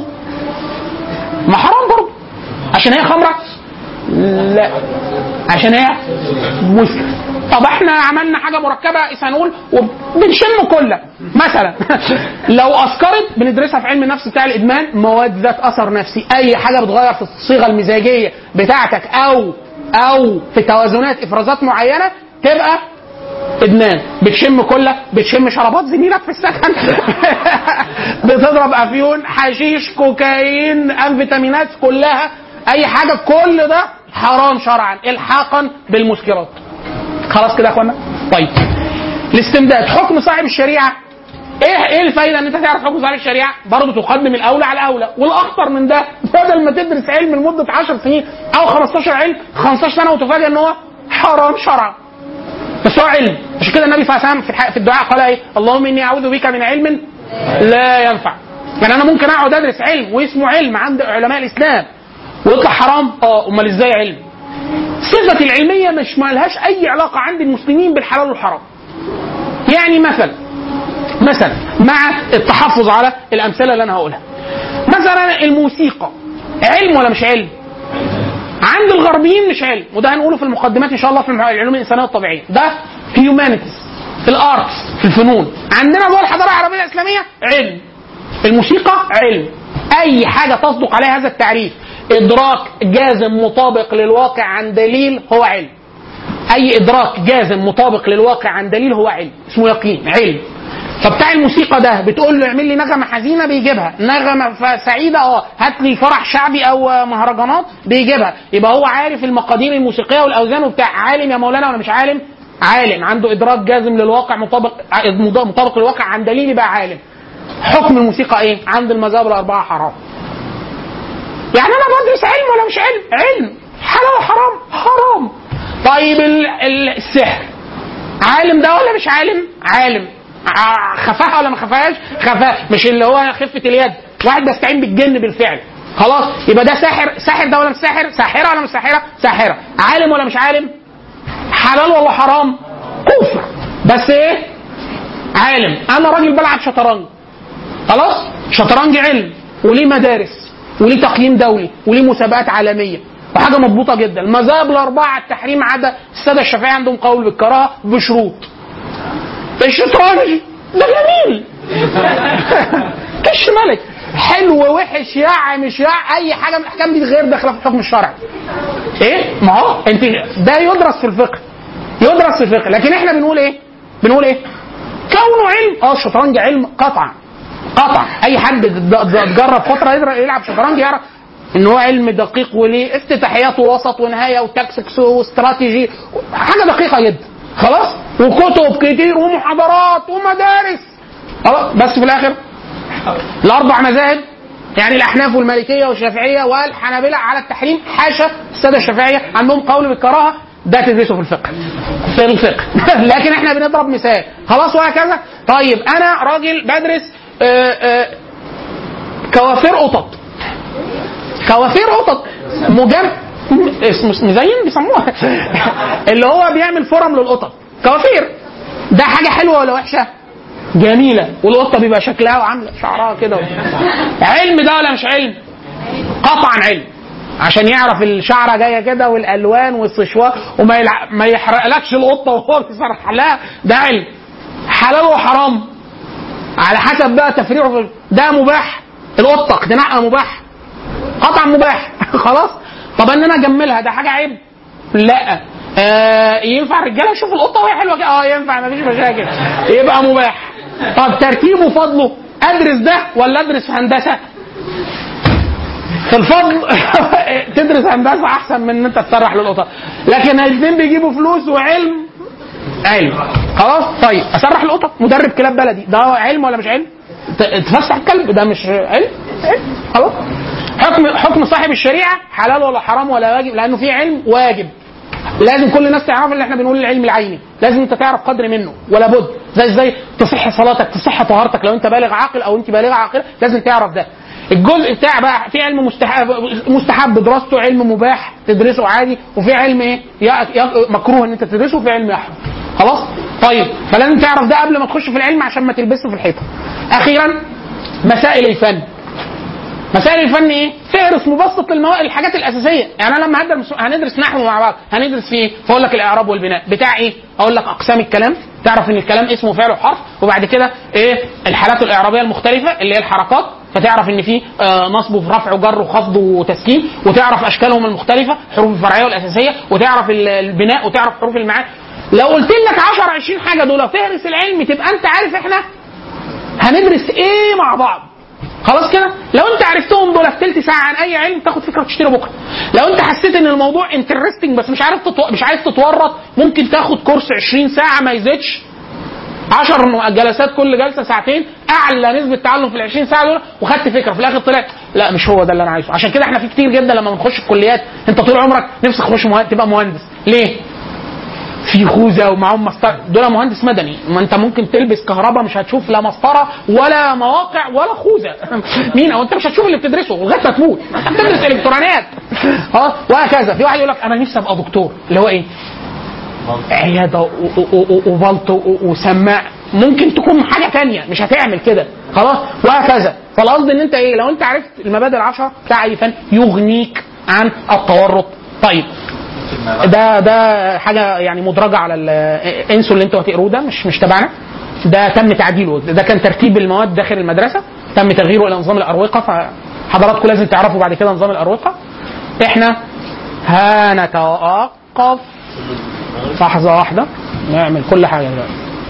ما حرام برضه عشان هي خمره لا عشان هي مسكر طب احنا عملنا حاجه مركبه ايثانول وبنشم كلها مثلا لو اسكرت بندرسها في علم النفس بتاع الادمان مواد ذات اثر نفسي اي حاجه بتغير في الصيغه المزاجيه بتاعتك او او في توازنات افرازات معينه تبقى ادمان بتشم كله بتشم شرابات زميلك في السكن بتضرب افيون حشيش كوكايين انفيتامينات كلها اي حاجه كل ده حرام شرعا الحاقا بالمسكرات خلاص كده يا اخوانا طيب الاستمداد حكم صاحب الشريعه ايه ايه الفايده ان انت تعرف حكم صاحب الشريعه برضه تقدم الاولى على الاولى والاخطر من ده بدل ما تدرس علم لمده 10 سنين او 15 علم 15 سنه وتفاجئ ان هو حرام شرعا بس هو علم عشان كده النبي صلى الله عليه وسلم في الح- في الدعاء قال ايه اللهم اني اعوذ بك من علم لا ينفع يعني انا ممكن اقعد ادرس علم واسمه علم عند علماء الاسلام ويطلع حرام اه امال ازاي علم صفة العلمية مش ما لهاش أي علاقة عند المسلمين بالحلال والحرام. يعني مثلا مثلا مع التحفظ على الأمثلة اللي أنا هقولها. مثلا الموسيقى علم ولا مش علم؟ عند الغربيين مش علم وده هنقوله في المقدمات ان شاء الله في العلوم الانسانيه والطبيعيه ده هيومانيتيز في الارتس في الفنون عندنا جوه الحضاره العربيه الاسلاميه علم الموسيقى علم اي حاجه تصدق عليها هذا التعريف ادراك جازم مطابق للواقع عن دليل هو علم اي ادراك جازم مطابق للواقع عن دليل هو علم اسمه يقين علم فبتاع الموسيقى ده بتقول له اعمل لي نغمه حزينه بيجيبها نغمه ف- سعيده اه هات لي فرح شعبي او آه، مهرجانات بيجيبها يبقى هو عارف المقادير الموسيقيه والاوزان وبتاع عالم يا مولانا ولا مش عالم عالم عنده ادراك جازم للواقع مطابق ع- مطابق للواقع عن دليل يبقى عالم حكم الموسيقى ايه عند المذاهب الاربعه حرام يعني انا بدرس علم ولا مش علم علم حلال وحرام حرام طيب ال- ال- السحر عالم ده ولا مش عالم عالم ع- خفاها ولا ما خفاهاش خفاها مش اللي هو خفه اليد واحد بيستعين بالجن بالفعل خلاص يبقى ده ساحر ساحر ده ولا مش ساحر ساحره ولا مش ساحره ساحره عالم ولا مش عالم حلال ولا حرام كفر بس ايه عالم انا راجل بلعب شطرنج خلاص شطرنج علم وليه مدارس وليه تقييم دولي وليه مسابقات عالميه وحاجه مضبوطه جدا المذاهب الاربعه على التحريم عدا الساده الشافعيه عندهم قول بالكراهه بشروط الشطرنج ده جميل كش ملك حلو وحش يع مش يع اي حاجه من الاحكام دي غير داخله في الحكم الشرعي ايه ما هو انت ده يدرس في الفقه يدرس في الفقه لكن احنا بنقول ايه بنقول ايه كونه علم اه الشطرنج علم قطعا قطعا اي حد د- د- جرب فتره يدر- يلعب شطرنج يعرف ان هو علم دقيق وليه افتتاحيات ووسط ونهايه وتكسكس واستراتيجي حاجه دقيقه جدا خلاص وكتب كتير ومحاضرات ومدارس خلاص بس في الاخر الاربع مذاهب يعني الاحناف والمالكيه والشافعيه والحنابله على التحريم حاشا الساده الشافعيه عندهم قول بالكراهه ده تدرسه في الفقه في الفقه لكن احنا بنضرب مثال خلاص وهكذا طيب انا راجل بدرس آه، آه، كوافير قطط كوافير قطط مجرد اسمه اسمه مزين بيسموها اللي هو بيعمل فرم للقطط كوافير ده حاجه حلوه ولا وحشه؟ جميله والقطه بيبقى شكلها وعامله شعرها كده علم ده ولا مش علم؟ قطعا علم عشان يعرف الشعره جايه كده والالوان والسشوار وما يلع... ما يحرقلكش القطه وهو بيسرح لها ده علم حلال وحرام على حسب بقى تفريعه في ده مباح القطه اقتناعها مباح قطعا مباح خلاص طب ان انا اجملها ده حاجه عيب لا آه ينفع الرجاله يشوفوا القطه وهي حلوه كده اه ينفع مفيش مشاكل يبقى مباح طب ترتيبه فضله ادرس ده ولا ادرس هندسه في الفضل تدرس هندسه احسن من ان انت تسرح للقطط لكن الاثنين بيجيبوا فلوس وعلم علم خلاص طيب اسرح القطط مدرب كلاب بلدي ده علم ولا مش علم ت- تفسح الكلب ده مش علم علم خلاص حكم حكم صاحب الشريعه حلال ولا حرام ولا واجب لانه في علم واجب لازم كل الناس تعرف اللي احنا بنقول العلم العيني لازم انت تعرف قدر منه ولا بد زي ازاي تصح صلاتك تصح طهارتك لو انت بالغ عاقل او انت بالغه عاقله لازم تعرف ده الجزء بتاع بقى في علم مستحب مستحب دراسته علم مباح تدرسه عادي وفي علم ايه ي- ي- مكروه ان انت تدرسه وفي علم يحرم خلاص طيب فلازم تعرف ده قبل ما تخش في العلم عشان ما تلبسه في الحيطه اخيرا مسائل الفن مسائل الفن ايه؟ فهرس مبسط للمواد الحاجات الاساسيه، يعني انا لما هدرس هندرس نحو مع بعض، هندرس في ايه؟ فاقول لك الاعراب والبناء، بتاع ايه؟ اقول لك اقسام الكلام، تعرف ان الكلام اسمه فعل وحرف، وبعد كده ايه؟ الحالات الاعرابيه المختلفه اللي هي الحركات، فتعرف ان في آه نصب ورفع وجر وخفض وتسكين، وتعرف اشكالهم المختلفه، حروف الفرعيه والاساسيه، وتعرف ال- البناء وتعرف حروف المعاني. لو قلت لك 10 20 حاجه دول فهرس العلم تبقى انت عارف احنا هندرس ايه مع بعض خلاص كده لو انت عرفتهم دول في تلت ساعه عن اي علم تاخد فكره وتشتري بكره لو انت حسيت ان الموضوع انترستنج بس مش عارف تتو... مش عايز تتورط ممكن تاخد كورس 20 ساعه ما يزيدش 10 جلسات كل جلسه ساعتين اعلى نسبه تعلم في ال 20 ساعه دول وخدت فكره في الاخر طلعت لا مش هو ده اللي انا عايزه عشان كده احنا في كتير جدا لما بنخش الكليات انت طول عمرك نفسك تخش مهندس تبقى مهندس ليه؟ في خوذه ومعاهم مسطره دول مهندس مدني ما انت ممكن تلبس كهرباء مش هتشوف لا مسطره ولا مواقع ولا خوذه مين او انت مش هتشوف اللي بتدرسه لغايه ما تموت انت بتدرس الكترونيات اه وهكذا في واحد يقول لك انا نفسي ابقى دكتور اللي هو ايه عياده و- و- و- وبلط و- وسماع ممكن تكون حاجه تانية مش هتعمل كده خلاص وهكذا فالقصد ان انت ايه لو انت عرفت المبادئ العشره بتاع اي فن يغنيك عن التورط طيب ده ده حاجه يعني مدرجه على ال- انسوا اللي انتوا هتقروه ده مش مش تبعنا ده تم تعديله ده كان ترتيب المواد داخل المدرسه تم تغييره الى نظام الاروقه فحضراتكم لازم تعرفوا بعد كده نظام الاروقه احنا هنتوقف لحظه واحده نعمل كل حاجه دلوقتي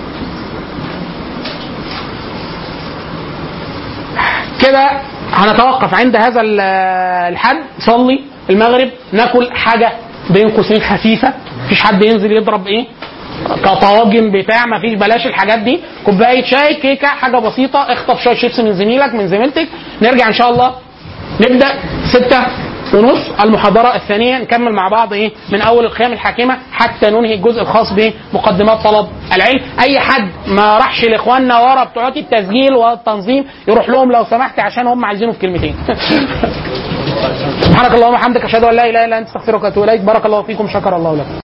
كده هنتوقف عند هذا ال- الحد صلي المغرب ناكل حاجه بين قوسين خفيفه مفيش حد ينزل يضرب ايه كطواجن بتاع مفيش بلاش الحاجات دي كوبايه شاي كيكه حاجه بسيطه اخطف شويه شيبس من زميلك من زميلتك نرجع ان شاء الله نبدا ستة ونص المحاضرة الثانية نكمل مع بعض ايه من اول القيام الحاكمة حتى ننهي الجزء الخاص بمقدمات طلب العلم اي حد ما راحش لاخواننا ورا بتوع التسجيل والتنظيم يروح لهم لو سمحت عشان هم عايزينه في كلمتين سبحانك اللهم وبحمدك اشهد ان لا اله الا انت استغفرك واتوب اليك بارك الله فيكم شكر الله لكم